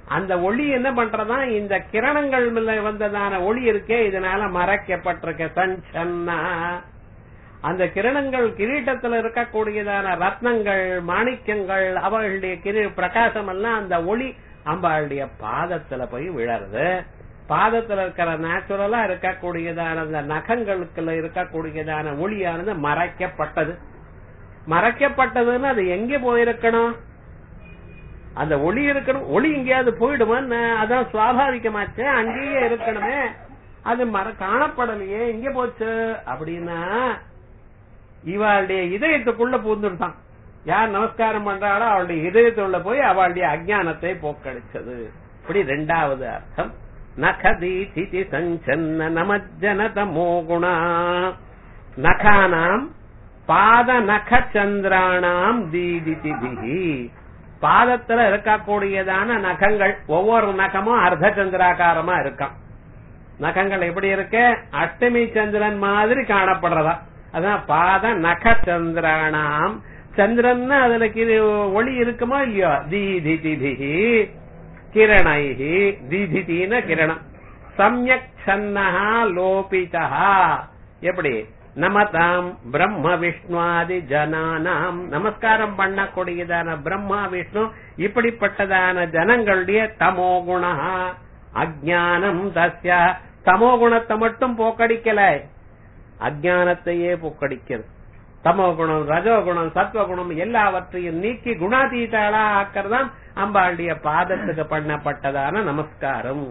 அந்த ஒளி என்ன பண்றதா இந்த கிரணங்கள் மேல வந்ததான ஒளி இருக்கே இதனால மறைக்கப்பட்டிருக்க சஞ்சன்னா அந்த கிரணங்கள் கிரீட்டத்துல இருக்கக்கூடியதான ரத்னங்கள் மாணிக்கங்கள் அவர்களுடைய கிரி பிரகாசம் எல்லாம் அந்த ஒளி அம்பாளுடைய பாதத்துல போய் விழறது பாதத்துல இருக்கிற நேச்சுரலா இருக்கக்கூடியதான அந்த நகங்களுக்குள்ள இருக்கக்கூடியதான ஒளியானது மறைக்கப்பட்டது மறைக்கப்பட்டதுன்னு அது எங்க போயிருக்கணும் அந்த ஒளி இருக்கணும் ஒளி எங்கேயாவது போயிடுமா அதான் சுவாபாவிகமாச்சு அங்கேயே இருக்கணுமே அது மற காணப்படலையே எங்க போச்சு அப்படின்னா இவளுடைய இதயத்துக்குள்ள பூந்துருதான் யார் நமஸ்காரம் பண்றாளோ அவளுடைய இதயத்துள்ள போய் அவளுடைய அஜானத்தை போக்கடிச்சது இப்படி ரெண்டாவது அர்த்தம் நகதி திதி சஞ்சன்ன நமஜனத மோகுணா நகானாம் பாத நக சந்திராணாம் தீதிதிபிகி பாதத்துல இருக்கக்கூடியதான நகங்கள் ஒவ்வொரு நகமும் அர்த்த சந்திராகாரமா இருக்காம் நகங்கள் எப்படி இருக்கு அஷ்டமி சந்திரன் மாதிரி காணப்படுறதா அதான் பாத நக சந்திராணாம் சந்திரன் அதுல ஒளி இருக்குமா இல்லையோ தீதிதிபிகி கிரணைஹி தீதிதின கிரணம் சமயக் சன்னஹா லோபிதா எப்படி நமதாம் பிரம்ம விஷ்ணுவாதி ஜனானாம் நமஸ்காரம் பண்ணக்கூடியதான பிரம்மா விஷ்ணு இப்படிப்பட்டதான ஜனங்களுடைய தமோ குணா அஜானம் தஸ்ய தமோ குணத்தை மட்டும் போக்கடிக்கல அஜானத்தையே போக்கடிக்கிறது தமோ குணம் ரஜோகுணம் சத்வகுணம் எல்லாவற்றையும் நீக்கி குணாதீதாளா ஆக்கிறதான் அம்பாளுடைய பாதத்துக்கு பண்ணப்பட்டதான நமஸ்காரம்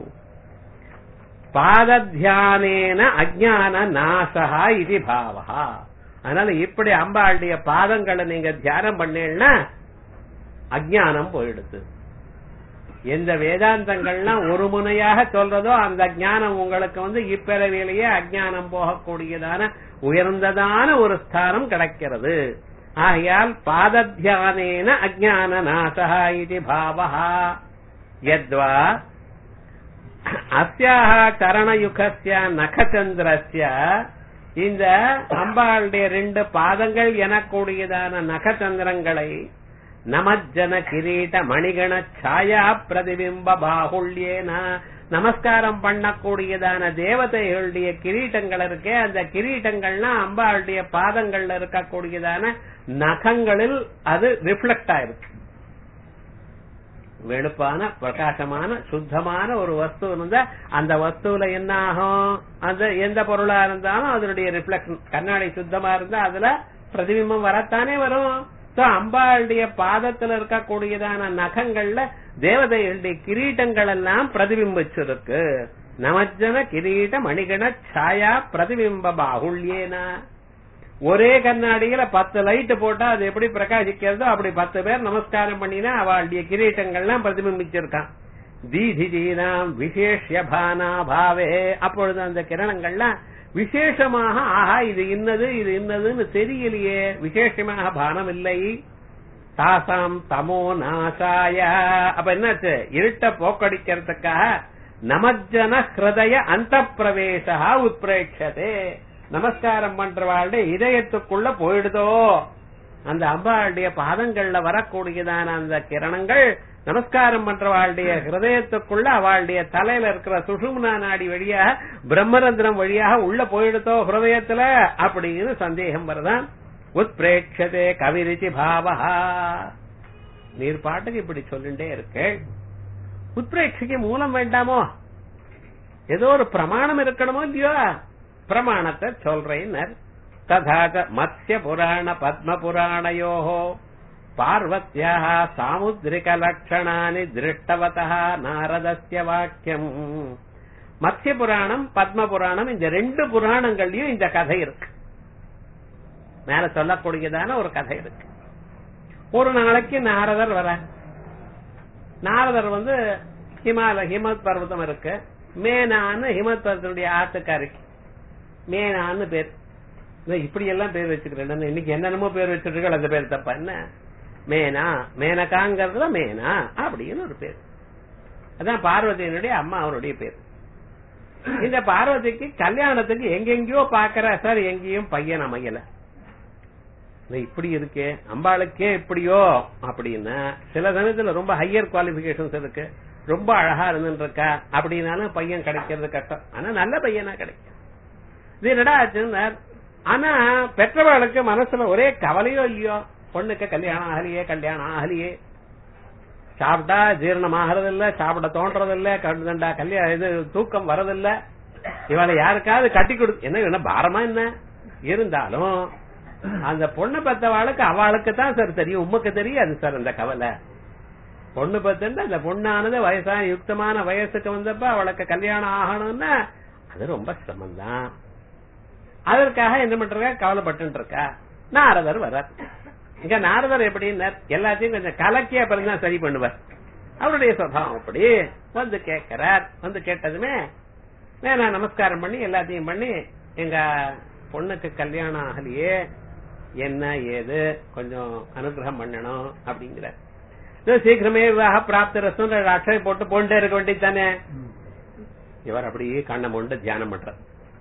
பாதத்தியானேன அஜான நாசகா இது பாவா அதனால இப்படி அம்பாளுடைய பாதங்களை நீங்க தியானம் பண்ணீங்கன்னா அஜானம் போயிடுது எந்த வேதாந்தங்கள்லாம் ஒரு முனையாக சொல்றதோ அந்த ஞானம் உங்களுக்கு வந்து இப்பிறவிலேயே அஜானம் போகக்கூடியதான உயர்ந்ததான ஒரு ஸ்தானம் கிடைக்கிறது ஆகையால் பாதத்தியானேன அஜான நாசகா இது பாவா யத்வா அஸ்யாக கரணயுகஸ்ய நகச்சந்திரஸ்ய இந்த அம்பாளுடைய ரெண்டு பாதங்கள் எனக்கூடியதான நகச்சந்திரங்களை நமஜன கிரீட மணிகண சாயா பிரதிபிம்ப பாகுல்யேன நமஸ்காரம் பண்ணக்கூடியதான தேவதைகளுடைய கிரீட்டங்கள் இருக்கே அந்த கிரீட்டங்கள்னா அம்பாளுடைய பாதங்கள்ல இருக்கக்கூடியதான நகங்களில் அது ரிஃப்ளெக்ட் ஆயிருக்கு வெளுப்பான பிரகாசமான சுத்தமான ஒரு வஸ்து இருந்தா அந்த வஸ்துல என்ன ஆகும் அந்த எந்த பொருளா இருந்தாலும் அதனுடைய ரிஃப்ளெக்ஷன் கண்ணாடி சுத்தமா இருந்தா அதுல பிரதிபிம்பம் வரத்தானே வரும் அம்பாளுடைய பாதத்துல இருக்கக்கூடியதான நகங்கள்ல தேவதைகளுடைய கிரீட்டங்கள் எல்லாம் பிரதிபிம்பிச்சிருக்கு நமஜன கிரீட மணிகண சாயா பிரதிபிம்ப பாகுல்யேனா ஒரே கண்ணாடியில பத்து லைட் போட்டா அது எப்படி பிரகாசிக்கிறதோ அப்படி பத்து பேர் நமஸ்காரம் பண்ணினா அவளுடைய கிரீட்டங்கள்லாம் பிரதிபிம்பிச்சிருக்கான் தீதி தீனாம் விசேஷ பானா பாவே அப்பொழுது அந்த கிரணங்கள்லாம் விசேஷமாக ஆஹா இது இன்னது இது இன்னதுன்னு தெரியலையே விசேஷமாக பானம் இல்லை தாசாம் தமோ நாசாய அப்ப என்னாச்சு இருட்ட போக்கடிக்கிறதுக்காக நமஜன ஹிருதய அந்த பிரவேசா உத்பிரேட்சதே நமஸ்காரம் பண்றவாளுடைய இதயத்துக்குள்ள போயிடுதோ அந்த அம்பாளுடைய பாதங்கள்ல வரக்கூடியதான அந்த கிரணங்கள் நமஸ்காரம் பண்றவாளுடைய ஹிருதயத்துக்குள்ள அவளுடைய தலையில இருக்கிற சுஷும்னா நாடி வழியாக பிரம்மரந்திரம் வழியாக உள்ள போயிடுதோ ஹிருதயத்துல அப்படின்னு சந்தேகம் வருதான் உத்பிரேட்சதே கவிரிச்சி பாவஹா நீர் பாட்டுக்கு இப்படி சொல்லிட்டே இருக்கு உத்பிரேட்சிக்கு மூலம் வேண்டாமோ ஏதோ ஒரு பிரமாணம் இருக்கணுமோ இல்லையோ பிரமாணத்தை சொல்றேன் ததாக மத்ய புராண பத்ம புராணயோ பார்வத்தியா சாமுத்ரிக லட்சணானி திருஷ்டவதா நாரதஸ்ய வாக்கியம் மத்ய புராணம் பத்ம புராணம் இந்த ரெண்டு புராணங்கள்லயும் இந்த கதை இருக்கு மேல சொல்லக்கூடியதான ஒரு கதை இருக்கு ஒரு நாளைக்கு நாரதர் வர நாரதர் வந்து ஹிமால ஹிமத் பர்வதம் இருக்கு மேனான்னு ஹிமத் பர்வதனுடைய ஆத்துக்காரிக்கு மேனான்னு பேர் இப்படி எல்லாம் பேர் வச்சுக்கிறேன் இன்னைக்கு என்னென்னமோ பேர் வச்சிருக்கீங்க அந்த பேர் தப்பா என்ன மேனா மேனகாங்கிறதுல மேனா அப்படின்னு ஒரு பேர் அதான் பார்வதியினுடைய அம்மா அவருடைய பேர் இந்த பார்வதிக்கு கல்யாணத்துக்கு எங்கெங்கயோ பாக்குற சார் எங்கேயும் பையன் அமையல இப்படி இருக்கே அம்பாளுக்கே எப்படியோ அப்படின்னா சில சமயத்துல ரொம்ப ஹையர் குவாலிபிகேஷன்ஸ் இருக்கு ரொம்ப அழகா இருந்துட்டு இருக்கா அப்படின்னாலும் பையன் கிடைக்கிறது கஷ்டம் ஆனா நல்ல பையனா கிடைக்கும் இது என்னடா ஆச்சுன்னா ஆனா பெற்றவர்களுக்கு மனசுல ஒரே கவலையோ இல்லையோ பொண்ணுக்கு கல்யாணம் ஆகலையே கல்யாணம் ஆகலையே சாப்பிட்டா ஜீரணம் ஆகிறது இல்ல சாப்பிட தோன்றது இல்ல கண்டா கல்யாணம் இது தூக்கம் வரதில்ல இவளை யாருக்காவது கட்டி கொடு என்ன என்ன பாரமா என்ன இருந்தாலும் அந்த பொண்ணு பெத்தவாளுக்கு அவளுக்கு தான் சார் தெரியும் உமக்கு தெரியாது சார் அந்த கவலை பொண்ணு பத்துட்டு அந்த பொண்ணானது வயசா யுக்தமான வயசுக்கு வந்தப்ப அவளுக்கு கல்யாணம் ஆகணும்னா அது ரொம்ப சிரமம் தான் அதற்காக என்ன பண்றா கவலைப்பட்டு இருக்கா நாரதர் வர்றார் இங்க நாரதர் எப்படின்னு எல்லாத்தையும் கொஞ்சம் கலக்கிய பிறகுதான் சரி பண்ணுவார் அவருடைய சுபாவம் அப்படி வந்து கேட்கிறார் வந்து கேட்டதுமே வேணா நமஸ்காரம் பண்ணி எல்லாத்தையும் பண்ணி எங்க பொண்ணுக்கு கல்யாணம் ஆகலையே என்ன ஏது கொஞ்சம் அனுகிரகம் பண்ணணும் அப்படிங்கிற சீக்கிரமே விவாக பிராப்த ரசம் அக்ஷய போட்டு போண்டே இருக்க வேண்டியது தானே இவர் அப்படியே கண்ணை மொண்டு தியானம் பண்றார்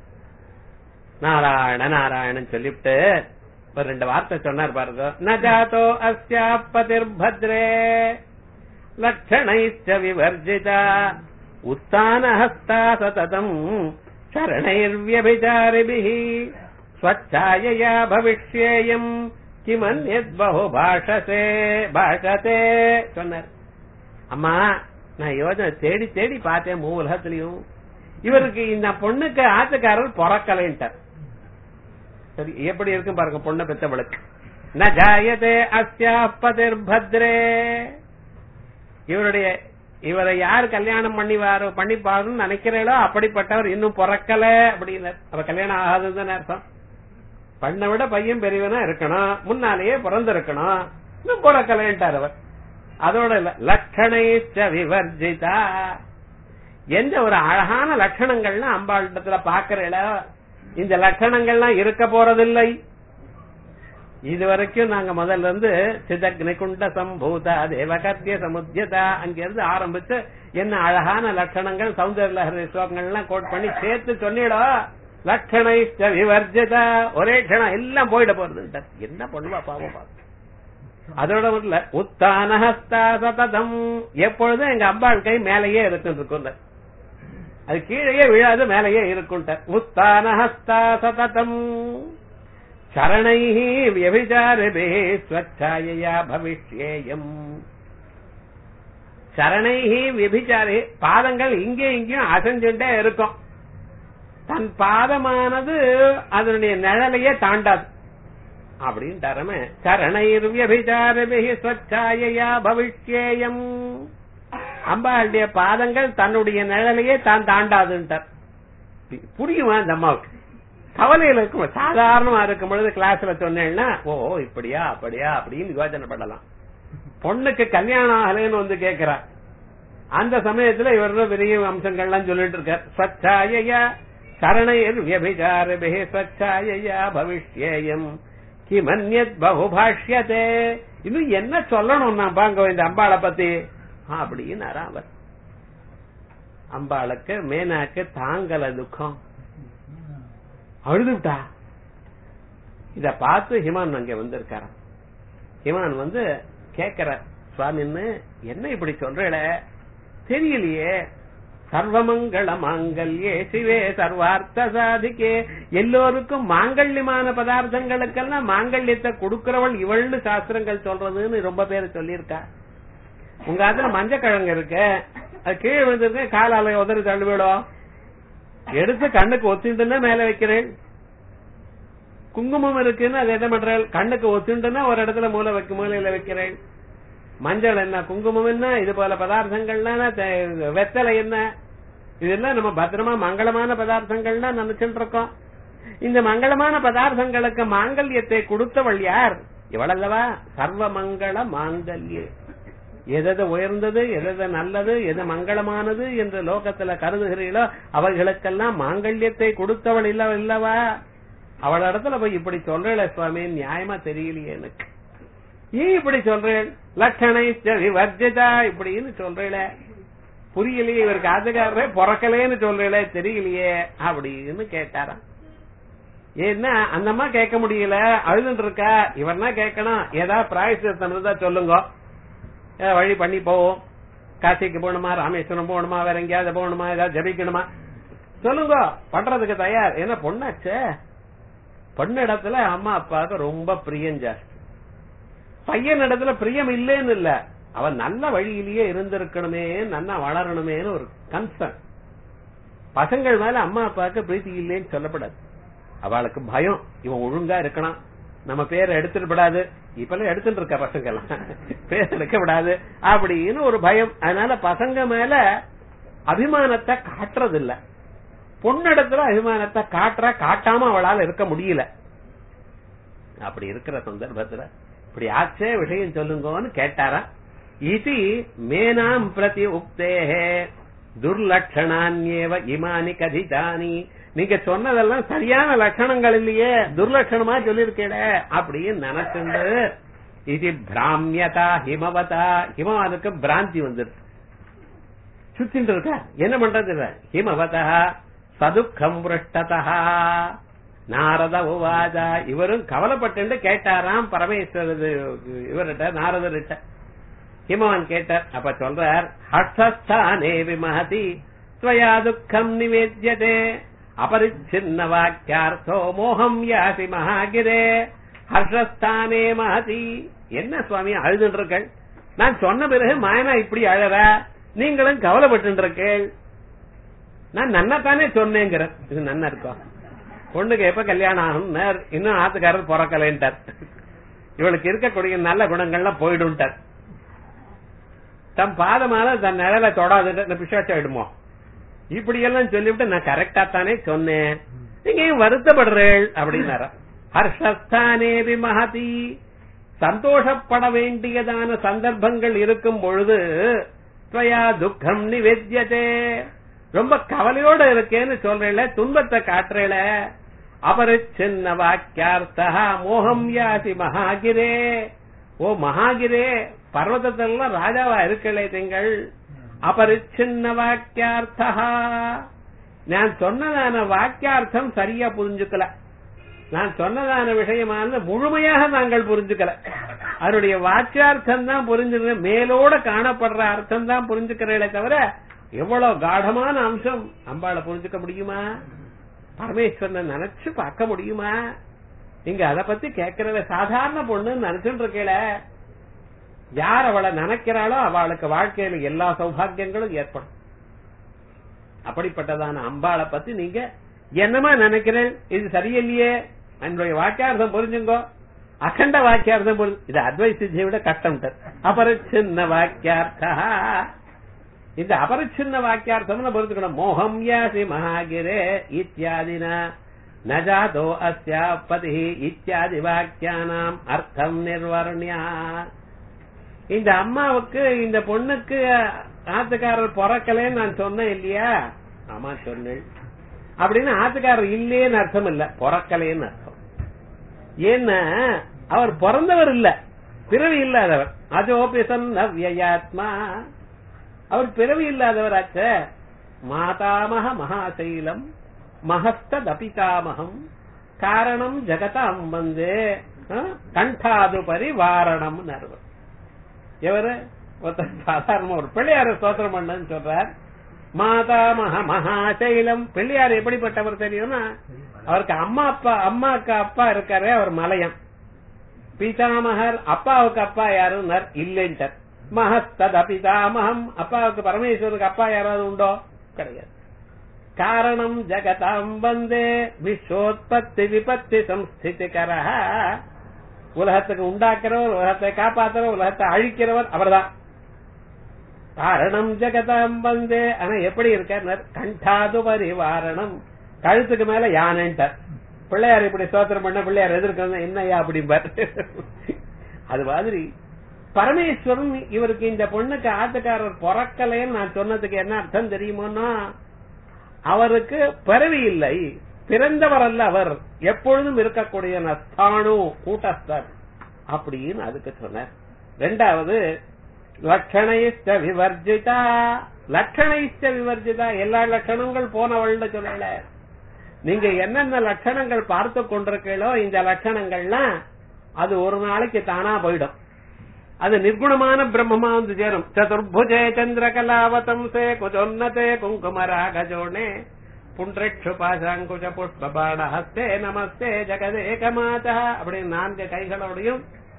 நாராயண நாராயணன் சொல்லிவிட்டு ஒரு ரெண்டு வார்த்தை சொன்னார் பாருங்க நஜாதோ அஸ்யா பதிர்பத்ரே லட்சணைச்ச விவர்ஜிதா உத்தானஹஸ்தா சததம் சரணைர்வியபிச்சாரிபிः ஸ்வச்சாயயா பவிஷ்யேயம் கிமன்யத் பகு பாஷசே பாஷதே சொன்னார் அம்மா நான் யோஜனை தேடி தேடி பார்த்தேன் மூலகத்திலையும் இவருக்கு இந்த பொண்ணுக்கு ஆத்துக்காரர் பிறக்கலைன்ட்டார் சரி எப்படி இருக்கும் பாருங்க பொண்ணை பெத்தவளுக்கு ந ஜாயதே அஸ்யா பதிர் பத்ரே இவருடைய இவரை யார் கல்யாணம் பண்ணிவாரோ பண்ணிப்பாருன்னு நினைக்கிறீங்களோ அப்படிப்பட்டவர் இன்னும் பிறக்கல அப்படின்னு அவ கல்யாணம் ஆகாதுன்னு அர்த்தம் பண்ண விட பையன் பெரியவனா இருக்கணும் முன்னாலேயே பிறந்திருக்கணும் இன்னும் பிறக்கலன்ட்டார் அவர் அதோட இல்ல லட்சணைச்ச விவர்ஜிதா எந்த ஒரு அழகான லட்சணங்கள்லாம் அம்பாளிடத்துல பாக்குறீங்கள இந்த லட்சணங்கள்லாம் இருக்க போறதில்லை இது வரைக்கும் நாங்க முதல்ல இருந்து சிதக்னி குண்ட சம்பூதா தேவகத்திய சமுத்தியதா அங்கிருந்து ஆரம்பிச்சு என்ன அழகான லட்சணங்கள் சௌந்தர்ய லஹரி ஸ்லோகங்கள்லாம் கோட் பண்ணி சேர்த்து சொன்னிடும் லட்சணை விவர்ஜிதா ஒரே க்ஷணம் எல்லாம் போயிட போறது என்ன பண்ணுவா பாவம் பாவம் அதோட இல்ல உத்தானஹஸ்தா சததம் எப்பொழுதும் எங்க அம்பாள் கை மேலேயே இருக்கும் அது கீழேயே விழாது மேலேயே இருக்கும் உத்தானஹஸ்தா சததம் சரணை வியபிச்சாரபே ஸ்வச்சாயா பவிஷ்யேயம் சரணை விபிச்சாரே பாதங்கள் இங்கே இங்கேயும் அசைஞ்சுட்டே இருக்கும் தன் பாதமானது அதனுடைய நிழலையே தாண்டாது அப்படின்ட்டாரமே சரணைர் வியபிச்சாரபே ஸ்வச்சாயா பவிஷ்யேயம் அம்பாளுடைய பாதங்கள் தன்னுடைய நிழலையே தான் தாண்டாதுன்ட்டார் புரியுமா இந்த அம்மாவுக்கு கவலையில இருக்கும் சாதாரணமா இருக்கும் பொழுது கிளாஸ்ல சொன்னேன்னா ஓ இப்படியா அப்படியா அப்படின்னு யோசனை பண்ணலாம் பொண்ணுக்கு கல்யாணம் ஆகலைன்னு வந்து கேக்குறா அந்த சமயத்துல இவர் பெரிய அம்சங்கள்லாம் சொல்லிட்டு இருக்கார் ஸ்வச்சாயா சரணையர் வியபிச்சாரபே ஸ்வச்சாயா பவிஷ்யேயம் கிமன்யத் பகுபாஷ்யதே இன்னும் என்ன சொல்லணும் நான் பாங்க இந்த அம்பாளை பத்தி அப்படின்னு அவர் அம்பாளுக்கு மேனாக்கு தாங்கல துக்கம் அழுதுவிட்டா இத பார்த்து ஹிமான் அங்க வந்திருக்கார ஹிமான் வந்து கேக்குற சுவாமின்னு என்ன இப்படி சொல்றேல தெரியலையே சர்வமங்கள மாங்கல்யே சிவே சர்வார்த்த சாதிக்கே எல்லோருக்கும் மாங்கல்யமான பதார்த்தங்களுக்கெல்லாம் மாங்கல்யத்தை கொடுக்கிறவள் இவள்னு சாஸ்திரங்கள் சொல்றதுன்னு ரொம்ப பேர் சொல்லியிருக்கா உங்க அதுல மஞ்சக்கிழங்கு இருக்கு அது கீழே விழுந்திருக்கு காலால உதறி தள்ளுவிடும் எடுத்து கண்ணுக்கு ஒத்திண்டுன்னா மேல வைக்கிறேன் குங்குமம் இருக்குன்னு அது என்ன பண்றேன் கண்ணுக்கு ஒத்திண்டுன்னா ஒரு இடத்துல மூளை வைக்க மூலையில வைக்கிறேன் மஞ்சள் என்ன குங்குமம் என்ன இது போல பதார்த்தங்கள்னா வெத்தலை என்ன இதெல்லாம் நம்ம பத்திரமா மங்களமான பதார்த்தங்கள்னா நினைச்சுட்டு இருக்கோம் இந்த மங்களமான பதார்த்தங்களுக்கு மாங்கல்யத்தை கொடுத்தவள் யார் இவளல்லவா சர்வ மங்கள மாங்கல்யே எதை உயர்ந்தது எதை நல்லது எது மங்களமானது என்று லோகத்துல கருதுகிறீர்களோ அவர்களுக்கெல்லாம் மாங்கல்யத்தை கொடுத்தவள் இல்ல இல்லவா அவள் இடத்துல போய் இப்படி சொல்றேன் சுவாமி நியாயமா தெரியலையே எனக்கு ஏன் இப்படி சொல்றேன் லட்சணை விவர்ஜிதா இப்படின்னு சொல்றேல புரியலையே இவருக்கு ஆதகாரே பிறக்கலேன்னு சொல்றேல தெரியலையே அப்படின்னு கேட்டாராம் ஏன்னா அந்தம்மா கேட்க முடியல அழுதுட்டு இருக்கா இவர்னா கேட்கணும் ஏதாவது பிராயசித்தம் இருந்தா சொல்லுங்க வழி பண்ணி போவோம் காசிக்கு போகணுமா ராமேஸ்வரம் போகணுமா வேற எங்கேயாவது போகணுமா ஏதாவது ஜபிக்கணுமா சொல்லுங்க பண்றதுக்கு தயார் ஏன்னா பொண்ணாச்சே பொண்ணு இடத்துல அம்மா அப்பாவுக்கு ரொம்ப பிரியம் ஜாஸ்தி பையன் இடத்துல பிரியம் இல்லைன்னு இல்ல அவன் நல்ல வழியிலேயே இருந்திருக்கணுமே நல்லா வளரணுமேன்னு ஒரு கன்சர்ன் பசங்கள் மேல அம்மா அப்பாவுக்கு பிரீத்தி இல்லைன்னு சொல்லப்படாது அவளுக்கு பயம் இவன் ஒழுங்கா இருக்கணும் நம்ம பேரை எடுத்துட்டு விடாது இப்பெல்லாம் எடுத்துட்டு இருக்க பசங்க எல்லாம் பேர் எடுக்க விடாது அப்படின்னு ஒரு பயம் அதனால பசங்க மேல அபிமானத்தை காட்டுறது இல்ல பொண்ணிடத்துல அபிமானத்தை காட்டுற காட்டாம அவளால இருக்க முடியல அப்படி இருக்கிற சந்தர்ப்பத்துல இப்படி ஆச்சே விஷயம் சொல்லுங்கன்னு கேட்டாரா இது மேனாம் பிரதி உக்தேஹே துர்லட்சணான்யேவ இமானி கதிதானி நீங்க சொன்னதெல்லாம் சரியான லட்சணங்கள் இல்லையே துர்லட்சணமா சொல்லிருக்கேட அப்படின்னு நினைச்சுண்டு இது பிராமியதா ஹிமவதா ஹிமவானுக்கு பிராந்தி வந்துருச்சு சுத்திட்டு இருக்க என்ன பண்றது இல்ல ஹிமவதா சதுக்கம் புருஷ்டதா நாரத உவாஜா இவரும் கவலைப்பட்டு கேட்டாராம் பரமேஸ்வரது இவர்கிட்ட நாரதர்கிட்ட ஹிமவான் கேட்டார் அப்ப சொல்றார் ஹர்ஷஸ்தானே விமஹதி ஸ்வயா துக்கம் நிவேத்யதே அபரிச்சின்ன வாக்கியார்த்தோ மோகம் யாசி மகாகிரே ஹர்ஷஸ்தானே மகதி என்ன சுவாமி அழுதுன்றீர்கள் நான் சொன்ன பிறகு மாயனா இப்படி அழற நீங்களும் கவலைப்பட்டு இருக்கேள் நான் நன்னத்தானே சொன்னேங்கிற இது நன்னா இருக்கும் பொண்ணுக்கு எப்ப கல்யாணம் ஆகும் இன்னும் ஆத்துக்காரர் பிறக்கலைன்ட்டார் இவளுக்கு இருக்கக்கூடிய நல்ல குணங்கள்லாம் போயிடும்ட்டார் தன் பாதமால தன் நிழல தொடாது பிசாச்சம் ஆயிடுமோ இப்படி எல்லாம் சொல்லிவிட்டு நான் கரெக்டா தானே சொன்னேன் நீங்க ஏன் வருத்தப்படுறேள் அப்படின்னார ஹர்ஷஸ்தானேபி மகதி சந்தோஷப்பட வேண்டியதான சந்தர்ப்பங்கள் இருக்கும் பொழுது ஸ்வயா துக்கம் நிவேத்தியதே ரொம்ப கவலையோட இருக்கேன்னு சொல்றேல துன்பத்தை காட்டுறேல அபரிச்சின்ன வாக்கியார்த்தா மோகம் யாசி மகாகிரே ஓ மகாகிரே பர்வதத்தெல்லாம் ராஜாவா இருக்கலே திங்கள் அபரிச்சின்ன வாக்கியார்த்தா நான் சொன்னதான வாக்கியார்த்தம் சரியா புரிஞ்சுக்கல நான் சொன்னதான விஷயமான முழுமையாக நாங்கள் புரிஞ்சுக்கல அதனுடைய வாக்கியார்த்தம் தான் புரிஞ்சுக்க மேலோட காணப்படுற அர்த்தம் தான் புரிஞ்சுக்கிறீங்களே தவிர எவ்வளவு காடமான அம்சம் அம்பாளை புரிஞ்சுக்க முடியுமா பரமேஸ்வரனை நினைச்சு பார்க்க முடியுமா நீங்க அத பத்தி கேட்கறத சாதாரண பொண்ணுன்னு நினைச்சுட்டு இருக்கல யார் அவளை நினைக்கிறாளோ அவளுக்கு வாழ்க்கையில எல்லா சௌபாகியங்களும் ஏற்படும் அப்படிப்பட்டதான அம்பாளை பத்தி நீங்க என்னமா நினைக்கிறேன் இது சரியில்லையே என்னுடைய வாக்கியார்த்தம் புரிஞ்சுங்கோ அகண்ட வாக்கியார்த்தம் புரிஞ்சு இது அத்வைசித்தியை விட கஷ்டம் அபரிச்சின்ன வாக்கியார்த்தா இந்த அபரிச்சின்ன வாக்கியார்த்தம் பொறுத்துக்கணும் மோகம் யாசி மகாகிரே இத்தியாதினா நஜாதோ அஸ்யா பதி இத்தியாதி வாக்கியானாம் அர்த்தம் நிர்வர்ணியா இந்த அம்மாவுக்கு இந்த பொண்ணுக்கு ஆத்துக்காரர் பிறக்கலன்னு நான் சொன்னேன் இல்லையா ஆமா சொன்னேன் அப்படின்னு ஆத்துக்காரர் இல்லேன்னு அர்த்தம் இல்ல பிறக்கலேன்னு அர்த்தம் ஏன்னா அவர் பிறந்தவர் இல்ல பிறவி இல்லாதவர் அஜோபிசன் நவ்யாத்மா அவர் பிறவி இல்லாதவர் ஆச்ச மாதாமக மகாசைலம் மகஸ்தபிதாமகம் காரணம் ஜகதாம் வந்தே கண்டாது பரிவாரணம் நர்வர் எவரு ஒருத்தர் சாதாரண ஒரு பிள்ளையார ஸ்தோத்திரம் பண்ணன்னு சொல்றார் மாதாமக மகாசைலம் பிள்ளையார் எப்படிப்பட்டவர் தெரியும்னா அவருக்கு அம்மா அப்பா அம்மாக்கு அப்பா இருக்காரு அவர் மலையம் பிதாமகர் அப்பாவுக்கு அப்பா யாருன்னார் இல்லைன்ட்டார் மகஸ்தத் அபிதாமகம் அப்பாவுக்கு பரமேஸ்வருக்கு அப்பா யாராவது உண்டோ கிடையாது காரணம் ஜகதாம் வந்தே விஸ்வோத்பத்தி விபத்தி சம்ஸ்திதிகர உலகத்துக்கு உண்டாக்குறவர் உலகத்தை காப்பாத்துறவர் உலகத்தை அழிக்கிறவர் அவர்தான் காரணம் ஜெகதாம் வந்தே ஆனா எப்படி இருக்கார் கண்டாது பரிவாரணம் கழுத்துக்கு மேல யானைன்ட்டார் பிள்ளையார் இப்படி சோத்திரம் பண்ண பிள்ளையார் எதிர்க்க என்னையா அப்படிம்பார் அது மாதிரி பரமேஸ்வரன் இவருக்கு இந்த பொண்ணுக்கு ஆத்துக்காரர் பிறக்கலைன்னு நான் சொன்னதுக்கு என்ன அர்த்தம் தெரியுமோன்னா அவருக்கு பிறவி இல்லை பிறந்தவர் அல்ல அவர் எப்பொழுதும் இருக்கக்கூடிய நஸ்தானு கூட்டஸ்தர் அப்படின்னு அதுக்கு சொன்னார் ரெண்டாவது லட்சணைஸ்ட விவர்ஜிதா லட்சணைஸ்ட விவர்ஜிதா எல்லா லட்சணங்கள் போனவள்னு சொல்லல நீங்க என்னென்ன லட்சணங்கள் பார்த்து கொண்டிருக்கீங்களோ இந்த லட்சணங்கள்லாம் அது ஒரு நாளைக்கு தானா போயிடும் அது நிர்குணமான பிரம்மமா வந்து சேரும் சதுர்புஜே சந்திர கலாவதம்சே குஜோன்னதே குங்குமராகஜோனே புன்றெட்சு பாசாங்குஜ புஷ்பபாண ஹஸ்தே நமஸ்தே ஜெகதேகமாதா அப்படின்னு நான்கு கைகளோடையும்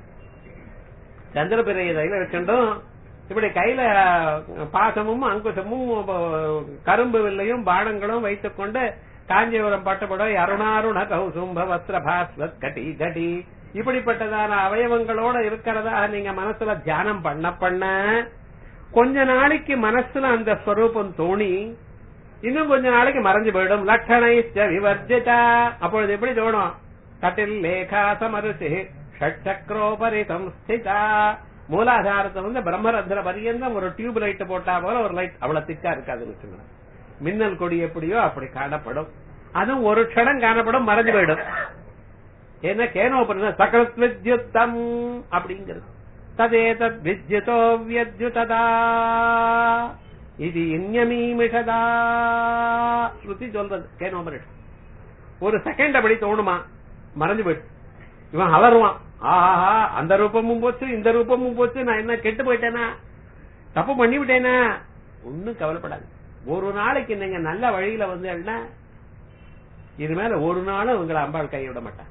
சந்திரபிரையை கையில வச்சுட்டும் இப்படி கையில பாசமும் அங்குசமும் கரும்பு வில்லையும் பானங்களும் வைத்துக் கொண்டு காஞ்சிபுரம் பட்டப்படம் அருணாருண கௌசும்ப வஸ்திர பாஸ்வத் கட்டி கட்டி இப்படிப்பட்டதான அவயவங்களோட இருக்கிறதா நீங்க மனசுல தியானம் பண்ண பண்ண கொஞ்ச நாளைக்கு மனசுல அந்த ஸ்வரூபம் தோணி இன்னும் கொஞ்ச நாளைக்கு மறைஞ்சு போயிடும் லட்சணைச்ச விவர்ஜிதா அப்பொழுது எப்படி தோணும் கட்டில் லேகா சமருசி ஷட்சக்ரோபரி சம்ஸ்திதா மூலாதாரத்தை வந்து பிரம்மரந்திர பரியந்தம் ஒரு டியூப் லைட் போட்டா போல ஒரு லைட் அவ்வளவு திக்கா இருக்காதுன்னு வச்சுக்கோங்க மின்னல் கொடி எப்படியோ அப்படி காணப்படும் அதுவும் ஒரு க்ஷணம் காணப்படும் மறைஞ்சு போயிடும் என்ன கேனோபரின சகலத் வித்யுத்தம் அப்படிங்கிறது ததே தத் வித்யுதோ வியத்யுததா இது இன்யமீமிஷதா ஸ்ருதி சொல்றது கேனோபரிஷ் ஒரு செகண்ட் அப்படி தோணுமா மறைஞ்சு போயிட்டு இவன் அலருவான் ஆஹா அந்த ரூபமும் போச்சு இந்த ரூபமும் போச்சு நான் என்ன கெட்டு போயிட்டேனா தப்பு பண்ணி விட்டேனா ஒன்னும் கவலைப்படாது ஒரு நாளைக்கு நீங்க நல்ல வழியில வந்து இனிமேல ஒரு நாளும் உங்களை அம்பாள் கைவிட மாட்டான்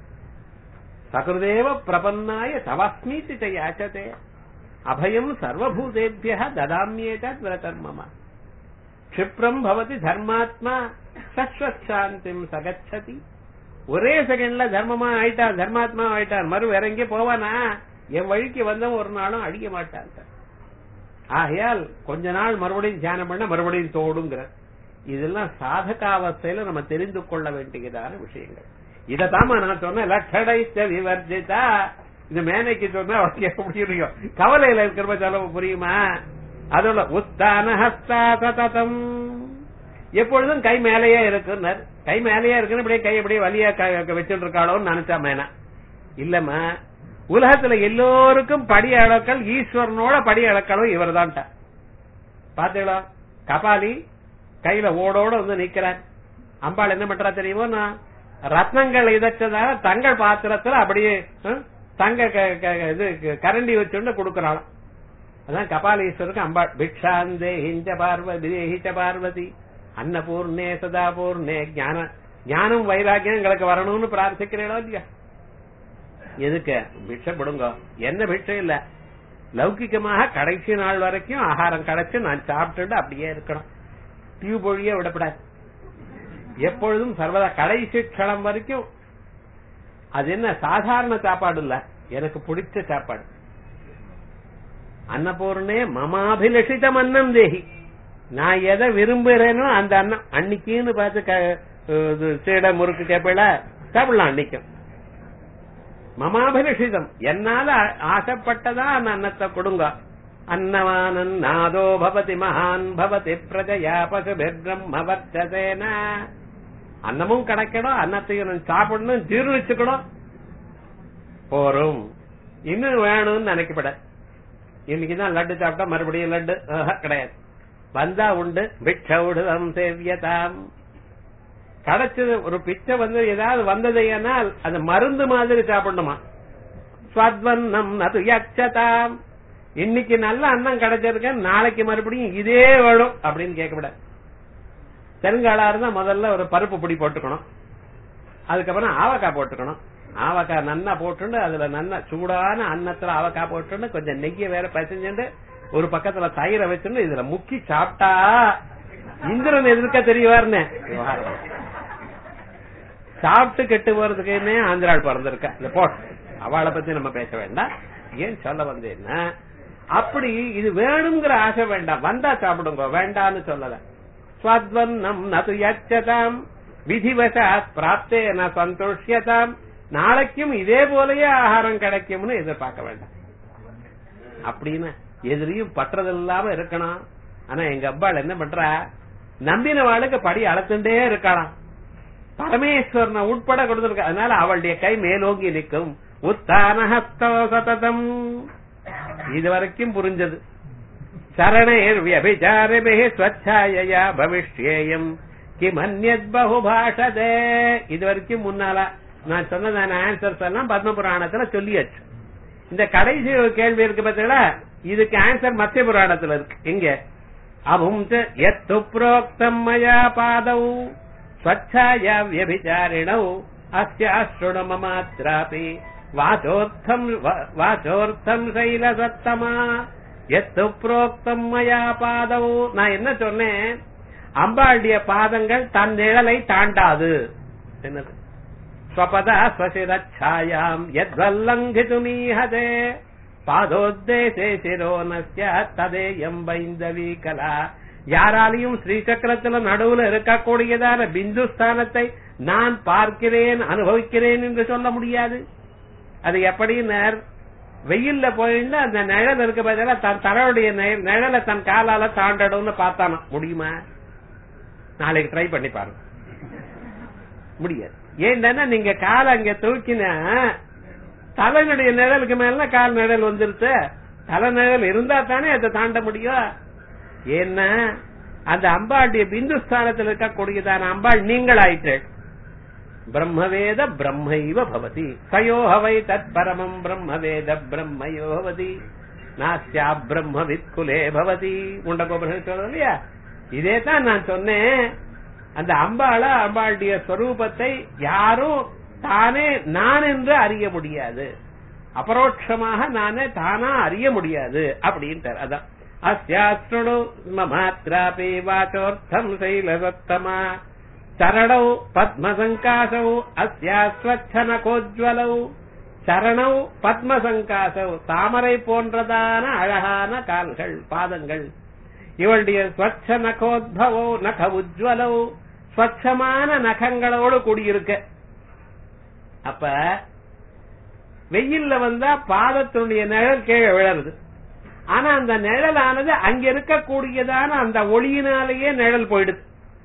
சகுருதேவ பிரபன்னாய தவஸ்மீதி யாச்சதே அபயம் சர்வபூதேபிய ததாமியேத விரதர்மமா க்ஷிப்ரம் பவதி தர்மாத்மா சஸ்வசாந்திம் சகச்சதி ஒரே செகண்ட்ல தர்மமா ஆயிட்டான் தர்மாத்மா ஆயிட்டான் மறு வேற எங்கே போவானா என் வழிக்கு வந்தவன் ஒரு நாளும் அடிக்க மாட்டான் ஆகையால் கொஞ்ச நாள் மறுபடியும் தியானம் பண்ண மறுபடியும் தோடுங்கிற இதெல்லாம் சாதகாவஸ்தையில நம்ம தெரிந்து கொள்ள வேண்டியதான விஷயங்கள் இதத்தாம நான் சொன்னேன் லட்சடைத்த விவர்ஜிதா இந்த மேனைக்கு சொன்னா அவருக்கு புரியும் கவலையில இருக்கிற செலவு புரியுமா அதோட உத்தான ஹஸ்தா சததம் எப்பொழுதும் கை மேலேயே இருக்குன்னார் கை மேலேயே இருக்குன்னு இப்படியே கை அப்படியே வலியா வச்சுட்டு இருக்காளோன்னு நினைச்சா மேனா இல்லம்மா உலகத்துல எல்லோருக்கும் படி அளக்கல் ஈஸ்வரனோட படி அளக்களும் இவர் தான் பாத்தீங்களா கபாலி கையில ஓடோட வந்து நிக்கிறார் அம்பாள் என்ன பண்றா தெரியுமோ நான் ரத்னங்கள் இதற்றதாக தங்கள் பாத்திரத்துல அப்படியே தங்க இது கரண்டி வச்சுட்டு கொடுக்கறாளாம் அதான் கபாலீஸ்வருக்கு அம்பாள் பிக்ஷாந்தே ஹிஞ்ச பார்வதி ஹிச்ச பார்வதி அன்னபூர்ணே சதாபூர்ணே ஞான ஞானம் வைராக்கியம் எங்களுக்கு வரணும்னு பிரார்த்திக்கிறீங்களோ இல்லையா எதுக்கு பிக்ஷை கொடுங்க என்ன பிக்ஷை இல்ல லௌகிகமாக கடைசி நாள் வரைக்கும் ஆகாரம் கிடைச்சு நான் சாப்பிட்டுட்டு அப்படியே இருக்கணும் டியூப் ஒழிய விடப்படாது எப்பொழுதும் சர்வதா கடைசி க்ஷணம் வரைக்கும் அது என்ன சாதாரண சாப்பாடு இல்ல எனக்கு பிடிச்ச சாப்பாடு அன்னபூர்ணே மமாபிலஷிதம் அன்னம் தேகி நான் எதை விரும்புறேனோ அந்த அன்னம் அன்னைக்குன்னு பார்த்து சீட முறுக்கு கேப்பல சாப்பிடலாம் அன்னைக்கும் மமாபிலஷிதம் என்னால ஆசைப்பட்டதா அந்த அன்னத்தை கொடுங்க அன்னவானன் நாதோ பவதி மகான் பவதி பிரஜயா பசுபிர் பிரம்ம வர்த்தசேன அன்னமும் கிடைக்கணும் அன்னத்தையும் சாப்பிடணும் ஜீர்ணிச்சுக்கணும் போரும் இன்னும் வேணும்னு நினைக்கப்பட இன்னைக்குதான் லட்டு சாப்பிட்டா மறுபடியும் லட்டு கிடையாது வந்தா உண்டு பிக்ஷவுடுதம் சேவியதாம் கிடைச்சது ஒரு பிச்சை வந்து ஏதாவது வந்ததையானால் அது மருந்து மாதிரி சாப்பிடணுமா ஸ்வத்வன்னம் நது யக்ஷதாம் இன்னைக்கு நல்ல அன்னம் கிடைச்சிருக்க நாளைக்கு மறுபடியும் இதே வேணும் அப்படின்னு கேட்கப்படாது தெலுங்காளா இருந்தா முதல்ல ஒரு பருப்பு பொடி போட்டுக்கணும் அதுக்கப்புறம் ஆவக்காய் போட்டுக்கணும் ஆவக்காய் நன்னா போட்டுண்டு அதுல நன்னா சூடான அன்னத்துல ஆவக்காய் போட்டுண்டு கொஞ்சம் நெய்ய வேற பசஞ்சுண்டு ஒரு பக்கத்துல தயிரை வச்சுட்டு இதுல முக்கி சாப்பிட்டா இந்திரன் எதிர்க்க தெரியவாருன்னு சாப்பிட்டு கெட்டு போறதுக்குன்னே ஆந்திராள் பிறந்திருக்க இந்த போட் அவளை பத்தி நம்ம பேச வேண்டாம் ஏன் சொல்ல வந்தேன்னா அப்படி இது வேணுங்கிற ஆசை வேண்டாம் வந்தா சாப்பிடுங்க வேண்டாம்னு சொல்லல ஸ்வத்வன்னம் நது யச்சதாம் விதிவசாத் பிராப்தே ந சந்தோஷியதாம் நாளைக்கும் இதே போலயே ஆகாரம் கிடைக்கும்னு எதிர்பார்க்க வேண்டாம் அப்படின்னு எதிரியும் பற்றதில்லாம இருக்கணும் ஆனா எங்க அப்பாள் என்ன பண்றா நம்பின வாளுக்கு படி அளத்துட்டே இருக்கலாம் பரமேஸ்வரனை உட்பட கொடுத்திருக்க அதனால அவளுடைய கை மேலோங்கி நிற்கும் உத்தானஹஸ்தோ சததம் இது வரைக்கும் புரிஞ்சது சரணேர் வியபிச்சாரபே ஸ்வச்சாயா பவிஷ்யேயம் கிமன்யத் பகுபாஷதே இது வரைக்கும் முன்னால நான் சொன்னதான ஆன்சர்ஸ் எல்லாம் பத்ம புராணத்துல சொல்லியாச்சு இந்த கடைசி ஒரு கேள்வி இருக்கு பார்த்தீங்களா இதுக்கு ஆன்சர் மத்திய புராணத்துல இருக்கு எங்க அவும் ச எத்து புரோக்தம் மயா பாதௌ ஸ்வச்சாயா வியபிச்சாரிணௌ அஸ்யாஸ்ருண மமாத்ராபி வாச்சோர்த்தம் வ- வாச்சோர்த்தம் சைலசத்தமா எத்து புரோக்தம் மயா பாதௌ நான் என்ன சொன்னேன் அம்பாளுடைய பாதங்கள் தன் நிழலை தாண்டாது என்னது ஸ்வபதா ஸ்வசிரச்சாயாம் யத்வல்லங்கிதுமீஹதே பாதோத்தேசே சிரோனஸ்ய ததேயம் பைந்தவி கலா யாராலையும் ஸ்ரீசக்கரத்துல நடுவுல இருக்கக்கூடியதான பிந்து ஸ்தானத்தை நான் பார்க்கிறேன் அனுபவிக்கிறேன் என்று சொல்ல முடியாது அது எப்படின்னு வெயில்ல போயிருந்தா அந்த நிழல் இருக்க பதிலா தன் தலையுடைய நெ- நிழலை தன் காலால தாண்டடும்னு பார்த்தானா முடியுமா நாளைக்கு ட்ரை பண்ணி பாருங்க முடியாது ஏன்னா நீங்க காலை அங்க தூக்கினா தலைனுடைய நிழலுக்கு மேல கால் நிழல் வந்துருச்சு தலை நிழல் இருந்தா தானே அதை தாண்ட முடியும் ஏன்னா அந்த அம்பாளுடைய பிந்து ஸ்தானத்தில் இருக்கக்கூடியதான அம்பாள் நீங்கள் ஆயிற்று பிரம்மவேத பிரம்மைவ பவதி சயோஹவை தத் பரமம் பிரம்மவேத பிரம்மயோவதி நாஸ்யா பிரம்ம வித்குலே பவதி முண்டகோபுரம் சொல்றது இல்லையா இதே தான் நான் சொன்னேன் அந்த அம்பாள அம்பாளுடைய ஸ்வரூபத்தை யாரும் தானே நான் என்று அறிய முடியாது அபரோட்சமாக நானே தானா அறிய முடியாது அப்படின்ட்டார் அதான் அஸ்யாஸ்ருணு மமாத்ராபி வாச்சோர்த்தம் சைலசத்தமா சரணௌ பத்மசங்காசௌ அஸ்யாஸ்வச்சனகோஜ்வலௌ சரணௌ பத்மசங்காசௌ தாமரை போன்றதான அழகான கால்கள் பாதங்கள் இவளுடைய ஸ்வச்ச நகோத்பவோ நக உஜ்வலோ ஸ்வச்சமான நகங்களோடு கூடியிருக்கு அப்ப வெயில்ல வந்தா பாதத்தினுடைய நிழல் கீழே விழருது ஆனா அந்த நிழலானது அங்க இருக்கக்கூடியதான அந்த ஒளியினாலேயே நிழல் போயிடுது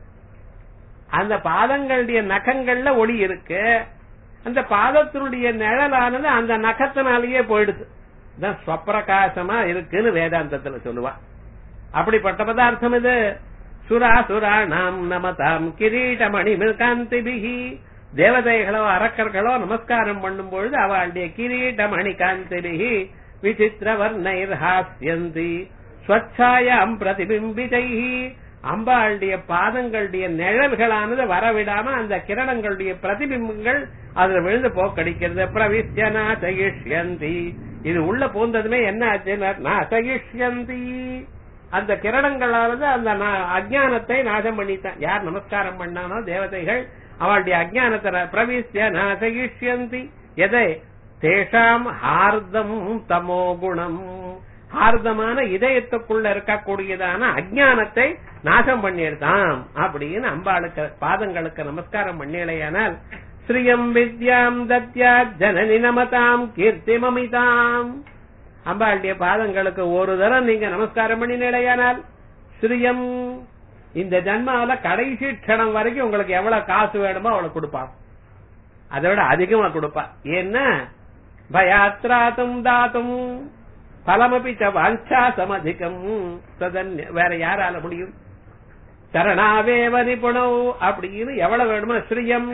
அந்த பாதங்களுடைய நகங்கள்ல ஒளி இருக்கு அந்த பாதத்தினுடைய நிழலானது அந்த நகத்தினாலேயே போயிடுது இதான் ஸ்வப்பிரகாசமா இருக்குன்னு வேதாந்தத்துல சொல்லுவா அப்படிப்பட்ட பதார்த்தம் இது சுரா சுரா நாம் நமதாம் கிரீடமணி காந்திபிகி தேவதைகளோ அரக்கர்களோ நமஸ்காரம் பண்ணும் பொழுது அவளுடைய கிரீடமணி காந்திபிகி விசித்திர வர்ணைர் ஹாஸ்யந்தி ஸ்வச்சாயாம் பிரதிபிம்பிதைஹி அம்பாளுடைய பாதங்களுடைய நிழல்களானது வரவிடாம அந்த கிரணங்களுடைய பிரதிபிம்பங்கள் அதுல விழுந்து போக்கடிக்கிறது பிரவிஷ்யனா சகிஷ்யந்தி இது உள்ள பூந்ததுமே என்ன ஆச்சுன்னா நான் சகிஷ்யந்தி அந்த கிரணங்களானது அந்த நா- அஜ்ஞானத்தை நாசம் பண்ணித்தான் யார் நமஸ்காரம் பண்ணானோ தேவதைகள் அவளுடைய அஜ்ஞானத்தை பிரவிஷ்ய நாசகிஷ்யந்தி எதை தேஷாம் ஹார்தம் தமோ குணம் ஹார்தமான இதயத்துக்குள்ள இருக்கக்கூடியதான அஜ்ஞானத்தை நாசம் பண்ணியிருந்தாம் அப்படின்னு அம்பாளுக்கு பாதங்களுக்கு நமஸ்காரம் பண்ணிலையானால் ஸ்ரீயம் வித்யாம் தத்யா ஜனனி நமதாம் கீர்த்திமமிதாம் அம்பாளுடைய பாதங்களுக்கு ஒரு தரம் நீங்க நமஸ்காரம் பண்ணினேடையானால் ஸ்ரீயம் இந்த ஜன்மாவில கடைசி க்ஷணம் வரைக்கும் உங்களுக்கு எவ்வளவு காசு வேணுமோ அவ்வளவு கொடுப்பான் அதை விட அதிகமா கொடுப்பா ஏன்னா பயாத்ராத்தும் தாத்தும் பலமபி ச வாஞ்சா சமதிகம் சதன்ய வேற யாரால முடியும் சரணாவேவ நிபுணவ் அப்படின்னு எவ்வளவு வேணுமோ ஸ்ரீயம்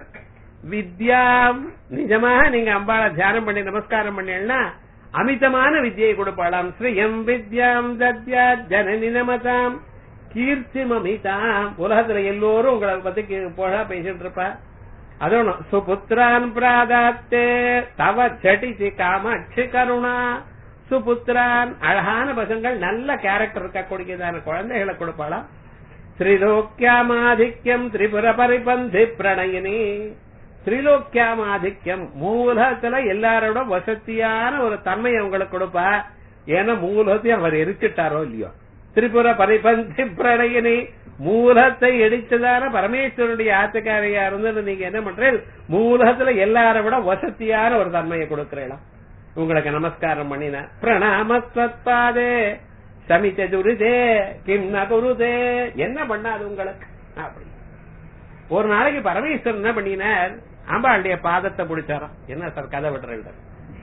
வித்யாம் நிஜமாக நீங்க அம்பாளை தியானம் பண்ணி நமஸ்காரம் பண்ணீங்கன்னா அமிதமான வித்யை கொடுப்பாளாம் ஸ்ரீயம் வித்யாம் தத்யா ஜனனி நமதாம் கீர்த்திமமிதாம் உலகத்துல எல்லோரும் உங்களை பத்தி கி- புகழா பேசிட்டு இருப்பா அதோட சுபுத்திரான் பிராதாத்தே தவ செடிசி காமாட்சி கருணா சுபுத்திரான் அழகான பசங்கள் நல்ல கேரக்டர் இருக்கக்கூடியதான குழந்தைகளை கொடுப்பாளாம் திரிலோக்கியாமாதிக்யம் திரிபுர பரிபந்தி பிரணயினி திரிலோக்கியாமாதிக்யம் மூலத்துல எல்லாரோட வசதியான ஒரு தன்மையை உங்களுக்கு கொடுப்பா ஏன்னா மூலத்தையும் அவர் எரிச்சிட்டாரோ இல்லையோ திரிபுர பரிபந்தி பிரணயினி மூலத்தை எடிச்சதான பரமேஸ்வரனுடைய ஆத்துக்காரியா இருந்தது நீங்க என்ன பண்றீங்க மூலத்துல எல்லாரை விட வசதியான ஒரு தன்மையை கொடுக்கிறீங்களா உங்களுக்கு நமஸ்காரம் பண்ணின பிரணாமஸ்வத்பாதே சமிச்ச துரிதே கிம் ந குருதே என்ன பண்ணாது உங்களுக்கு அப்படி ஒரு நாளைக்கு பரமேஸ்வரன் என்ன பண்ணினார் அம்பாளுடைய பாதத்தை பிடிச்சாராம் என்ன சார் கதை விடுற விட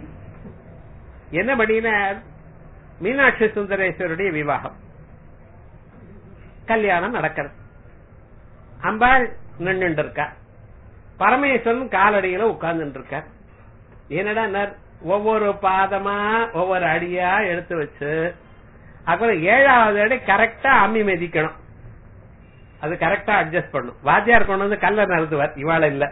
என்ன பண்ணினார் மீனாட்சி சுந்தரேஸ்வருடைய விவாகம் கல்யாணம் நடக்கிறது அம்பாள் நின்னுட்டு இருக்கா பரமேஸ்வரன் காலடியில உட்கார்ந்துட்டு இருக்கார் என்னடா ஒவ்வொரு பாதமா ஒவ்வொரு அடியா எடுத்து வச்சு அப்புறம் ஏழாவது அடி கரெக்டா அம்மி மிதிக்கணும் அது கரெக்டா அட்ஜஸ்ட் பண்ணும் வாத்தியார் கொண்டு வந்து கல்ல நிறுத்துவார் இவாள இல்ல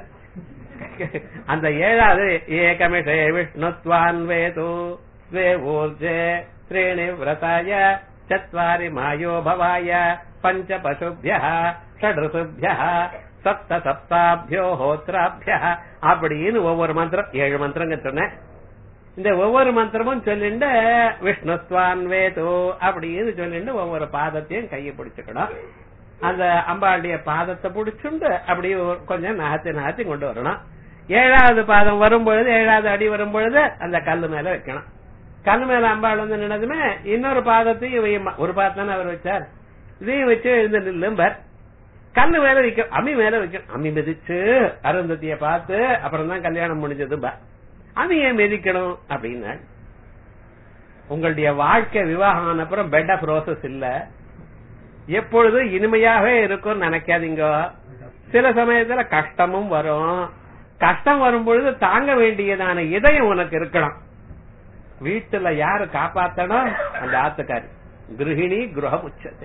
அந்த ஏழாவது ஏகமிஷே விஷ்ணுத்வான் வேது ஸ்வே ஊர்ஜே த்ரீணி விரதாய சத்வாரி மாயோ பவாய பஞ்ச பசுபிய ஷட்ருசுபிய சப்த சப்தாபியோ ஹோத்ராபிய அப்படின்னு ஒவ்வொரு மந்திரம் ஏழு மந்திரங்க சொன்னேன் இந்த ஒவ்வொரு மந்திரமும் சொல்லிண்டு விஷ்ணுஸ்வான் வேது அப்படின்னு சொல்லிண்டு ஒவ்வொரு பாதத்தையும் கையை பிடிச்சுக்கணும் அந்த அம்பாளுடைய பாதத்தை பிடிச்சுண்டு அப்படியே ஒரு- கொஞ்சம் நகர்த்தி நகர்த்தி கொண்டு வரணும் ஏழாவது பாதம் வரும்பொழுது ஏழாவது அடி வரும்பொழுது அந்த கல்லு மேல வைக்கணும் கல்லு மேல அம்பாள் வந்து நின்னதுமே இன்னொரு பாதத்தையும் வையுமா ஒரு பாதத்தானே அவர் வச்சார் இதையும் வச்சு எழுந்து நில்லும்பர் கல்லு மேல வைக்க அம்மி மேல வைக்கணும் அம்மி மிதிச்சு அருந்ததிய பார்த்து அப்புறம் தான் கல்யாணம் முடிஞ்சது பா அம்மியை மிதிக்கணும் அப்படின்னா உங்களுடைய வாழ்க்கை விவாகம் ஆன அப்புறம் பெட் ஆஃப் ரோசஸ் இல்ல எப்பொழுதும் இனிமையாவே இருக்கும்னு நினைக்காதீங்க சில சமயத்துல கஷ்டமும் வரும் கஷ்டம் வரும் பொழுது தாங்க வேண்டியதான இதயம் உனக்கு இருக்கணும் வீட்டுல யாரு காப்பாத்தணும் அந்த ஆத்துக்காரி கிருஹிணி கிரகம் உச்சத்தை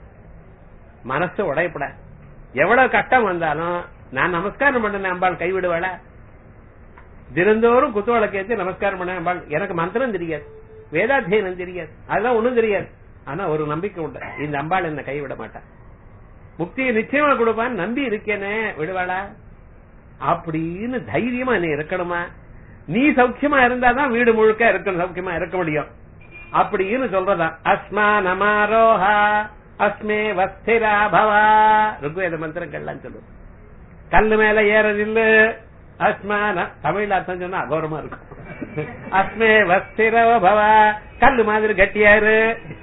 மனசு உடைப்பட எவ்வளவு கஷ்டம் வந்தாலும் நான் நமஸ்காரம் பண்ண அம்பாள் கைவிடுவாள தினந்தோறும் குத்துவளக்கு ஏற்றி நமஸ்காரம் பண்ண அம்பாள் எனக்கு மந்திரம் தெரியாது வேதாத்தியனம் தெரியாது அதெல்லாம் ஒண்ணும் தெரியாது ஆனா ஒரு நம்பிக்கை உண்டு இந்த அம்பாள் என்ன கைவிட மாட்டான் முக்தியை நிச்சயமா கொடுப்பான்னு நம்பி இருக்கேனே விடுவாளா அப்படின்னு தைரியமா நீ இருக்கணுமா நீ சௌக்கியமா இருந்தாதான் வீடு முழுக்க இருக்கணும் சௌக்கியமா இருக்க முடியும் அப்படின்னு சொல்றதா அஸ்மா நமாரோஹா அஸ்மே வஸ்திரா பவா ருக்வேத மந்திரங்கள்லாம் சொல்லு கல்லு மேல ஏற நில்லு அஸ்மான தமிழ் அர்த்தம் சொன்னா அகோரமா இருக்கும் அஸ்மே வஸ்திரோ பவா கல்லு மாதிரி கட்டியாரு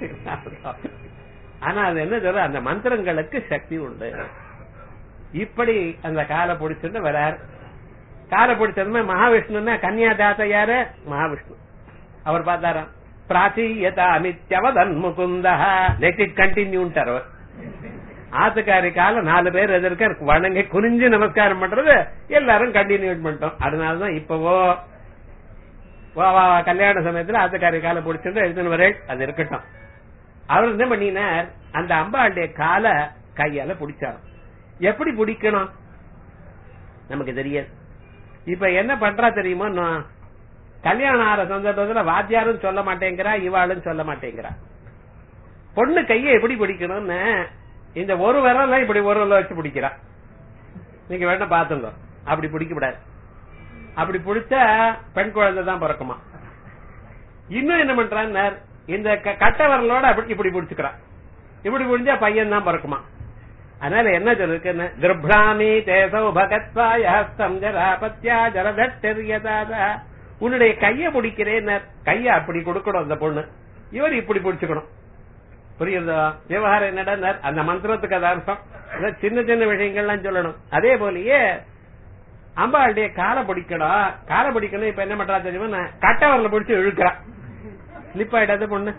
ஆனா அது என்ன சொல்ற அந்த மந்திரங்களுக்கு சக்தி உண்டு இப்படி அந்த காலை பிடிச்சிட்டு வரார் காலை பிடிச்சதுமே மகாவிஷ்ணுன்னா கன்னியா தாத்தா யாரு மகாவிஷ்ணு அவர் பார்த்தாராம் பிராச்சீயதா அமித்யவதன் முகுந்தா லெட் இட் கண்டினியூன்ட்டார் அவர் ஆத்துக்காரி கால நாலு பேர் எதிர்க்க வணங்கி குனிஞ்சு நமஸ்காரம் பண்றது எல்லாரும் கண்டினியூ பண்ணிட்டோம் அதனாலதான் இப்பவோ வா, வா, வா, கல்யாண சமயத்துல ஆத்துக்காரி காலை பிடிச்சிட்டு எழுதுன்னு வரேன் அது இருக்கட்டும் அவர் என்ன பண்ணினார் அந்த அம்பாளுடைய காலை கையால பிடிச்சார் எப்படி பிடிக்கணும் நமக்கு தெரியாது இப்ப என்ன பண்றா தெரியுமோ நான் கல்யாணம் ஆற சந்தர்ப்பத்துல வாத்தியாரும் சொல்ல மாட்டேங்கிறா இவாளும் சொல்ல மாட்டேங்கிறா பொண்ணு கையை எப்படி பிடிக்கணும்னு இந்த ஒரு விரல இப்படி ஒரு விரல வச்சு பிடிக்கிறா நீங்க வேணா பாத்துங்க அப்படி பிடிக்க கூடாது அப்படி பிடிச்சா பெண் குழந்தை தான் பிறக்குமா இன்னும் என்ன பண்றான்னு இந்த க- கட்டை விரலோட அப்படி இப்படி பிடிச்சுக்கிறான் இப்படி பிடிச்சா பையன் தான் பிறக்குமா அதனால என்ன சொல்லிருக்குன்னு கிருப்ராமி தேசௌ பகத்வாய ஹஸ்தம் ஜராபத்யா ஜரதட்டெரியதாத உன்னுடைய கைய பிடிக்கிறேன் கைய அப்படி கொடுக்கணும் அந்த பொண்ணு இவர் இப்படி பிடிச்சுக்கணும் புரியுதா விவகாரம் என்னடா அந்த மந்திரத்துக்கு அது அர்த்தம் அதான் சின்ன சின்ன விஷயங்கள்லாம் சொல்லணும் அதே போலயே அம்பாளுடைய காலை பிடிக்கணும் காலை பிடிக்கணும் இப்ப என்ன பண்றா தெரியுமா நான் கட்டவரில் பிடிச்சு இழுக்கிறா ஸ்லிப் ஆயிடாத பொண்ணு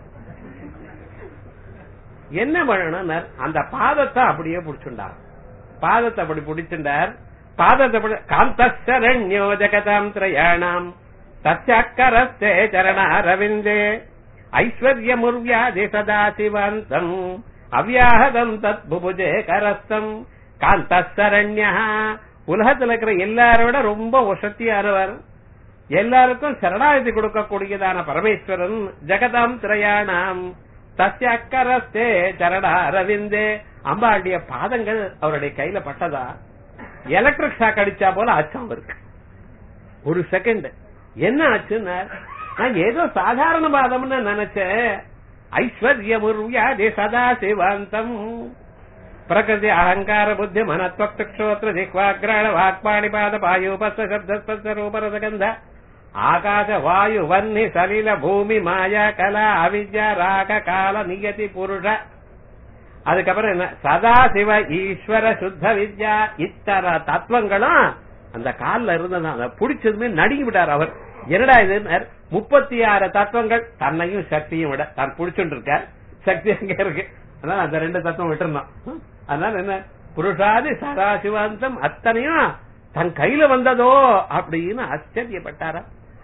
என்ன பண்ணணும் அந்த பாதத்தை அப்படியே பிடிச்சுண்டார் பாதத்தை அப்படி பிடிச்சுண்டார் பாதத்தை பிடி- காந்தரண்யோ ஜகதாம் திரயாணாம் தச்சக்கரஸ்தே சரணாரவிந்தே ஐஸ்வர்யமுர்வியாதி சதா சிவந்தம் அவ்யாஹதம் தத் புபுஜே கரஸ்தம் காந்தரண்யா உலகத்துல இருக்கிற எல்லாரோட ரொம்ப வசத்தியானவர் எல்லாருக்கும் சரணாகதி கொடுக்கக்கூடியதான பரமேஸ்வரன் ஜெகதாம் திரையாணாம் தஸ்ய அக்கரஸ்தே சரணா அரவிந்தே அம்பாளுடைய பாதங்கள் அவருடைய கையில பட்டதா எலக்ட்ரிக் ஷாக் அடிச்சா போல ஆச்சாம் அவருக்கு ஒரு செகண்ட் என்ன ஆச்சுன்னா நான் ஏதோ சாதாரண பாதம்னு நினைச்சேன் ஐஸ்வர்யமுர்வியாதி சதா சிவாந்தம் பிரகிருதி அகங்கார புத்தி மனத்வக்ஷோத்திர ஜிஹ்வாக்ராண வாக்பாணி பாத பாயூபஸ்த சப்தஸ்பஸ்த ரூபரசகந்த ஆகாச வாயு வன்னி சலில பூமி மாயா கலா அவித்யா ராக கால நியதி புருஷ அதுக்கப்புறம் என்ன சதா சிவ ஈஸ்வர சுத்த வித்யா இத்தர தத்துவங்களும் அந்த கால்ல இருந்தது அதை பிடிச்சதுமே நடுங்கி விட்டார் அவர் என்னடா இது முப்பத்தி ஆறு தத்துவங்கள் தன்னையும் சக்தியும் விட தான் பிடிச்சுட்டு இருக்கார் சக்தி அங்க இருக்கு அதனால அந்த ரெண்டு தத்துவம் விட்டுருந்தோம் ஹம். அதனால என்ன புருஷாதி சதாசிவாந்தம் அத்தனையும் தன் கையில வந்ததோ அப்படின்னு ஆச்சரியப்பட்டாரா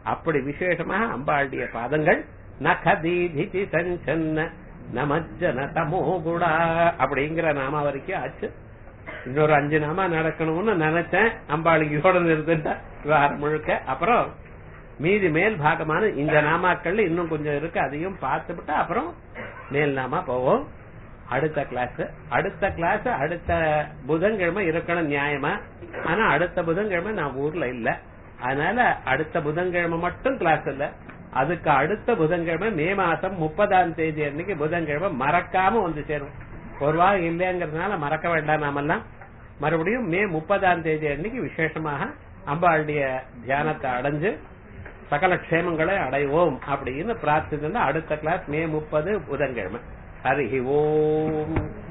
அப்படி விசேஷமாக அம்பாளுடைய பாதங்கள் நகதீதி சஞ்சன்ன நமஜன தமோகுடா அப்படிங்கிற நாமா வரைக்கும் ஆச்சு இன்னொரு அஞ்சு நாமா நடக்கணும்னு நினைச்சேன் அம்பாளுக்கு இதோட நிறுத்திட்டா விவகாரம் முழுக்க அப்புறம் மீதி மேல் பாகமான இந்த நாமாக்கள்ல இன்னும் கொஞ்சம் இருக்கு அதையும் பார்த்துவிட்டு அப்புறம் மேல் நாமா போவோம் அடுத்த கிளாஸ் அடுத்த கிளாஸ் அடுத்த புதன்கிழமை இருக்கணும் நியாயமா ஆனா அடுத்த புதன்கிழமை நான் ஊர்ல இல்ல அதனால அடுத்த புதன்கிழமை மட்டும் கிளாஸ் இல்ல அதுக்கு அடுத்த புதன்கிழமை மே மாசம் முப்பதாம் தேதி அன்னைக்கு புதன்கிழமை மறக்காம வந்து சேரும் ஒரு வாரம் இல்லைங்கிறதுனால மறக்க வேண்டாம் நாமெல்லாம் மறுபடியும் மே முப்பதாம் தேதி அன்னைக்கு விசேஷமாக அம்பாளுடைய தியானத்தை அடைஞ்சு சகல க்ஷேமங்களை அடைவோம் அப்படின்னு பிரார்த்தித்து அடுத்த கிளாஸ் மே முப்பது புதன்கிழமை ஹரி ஓம்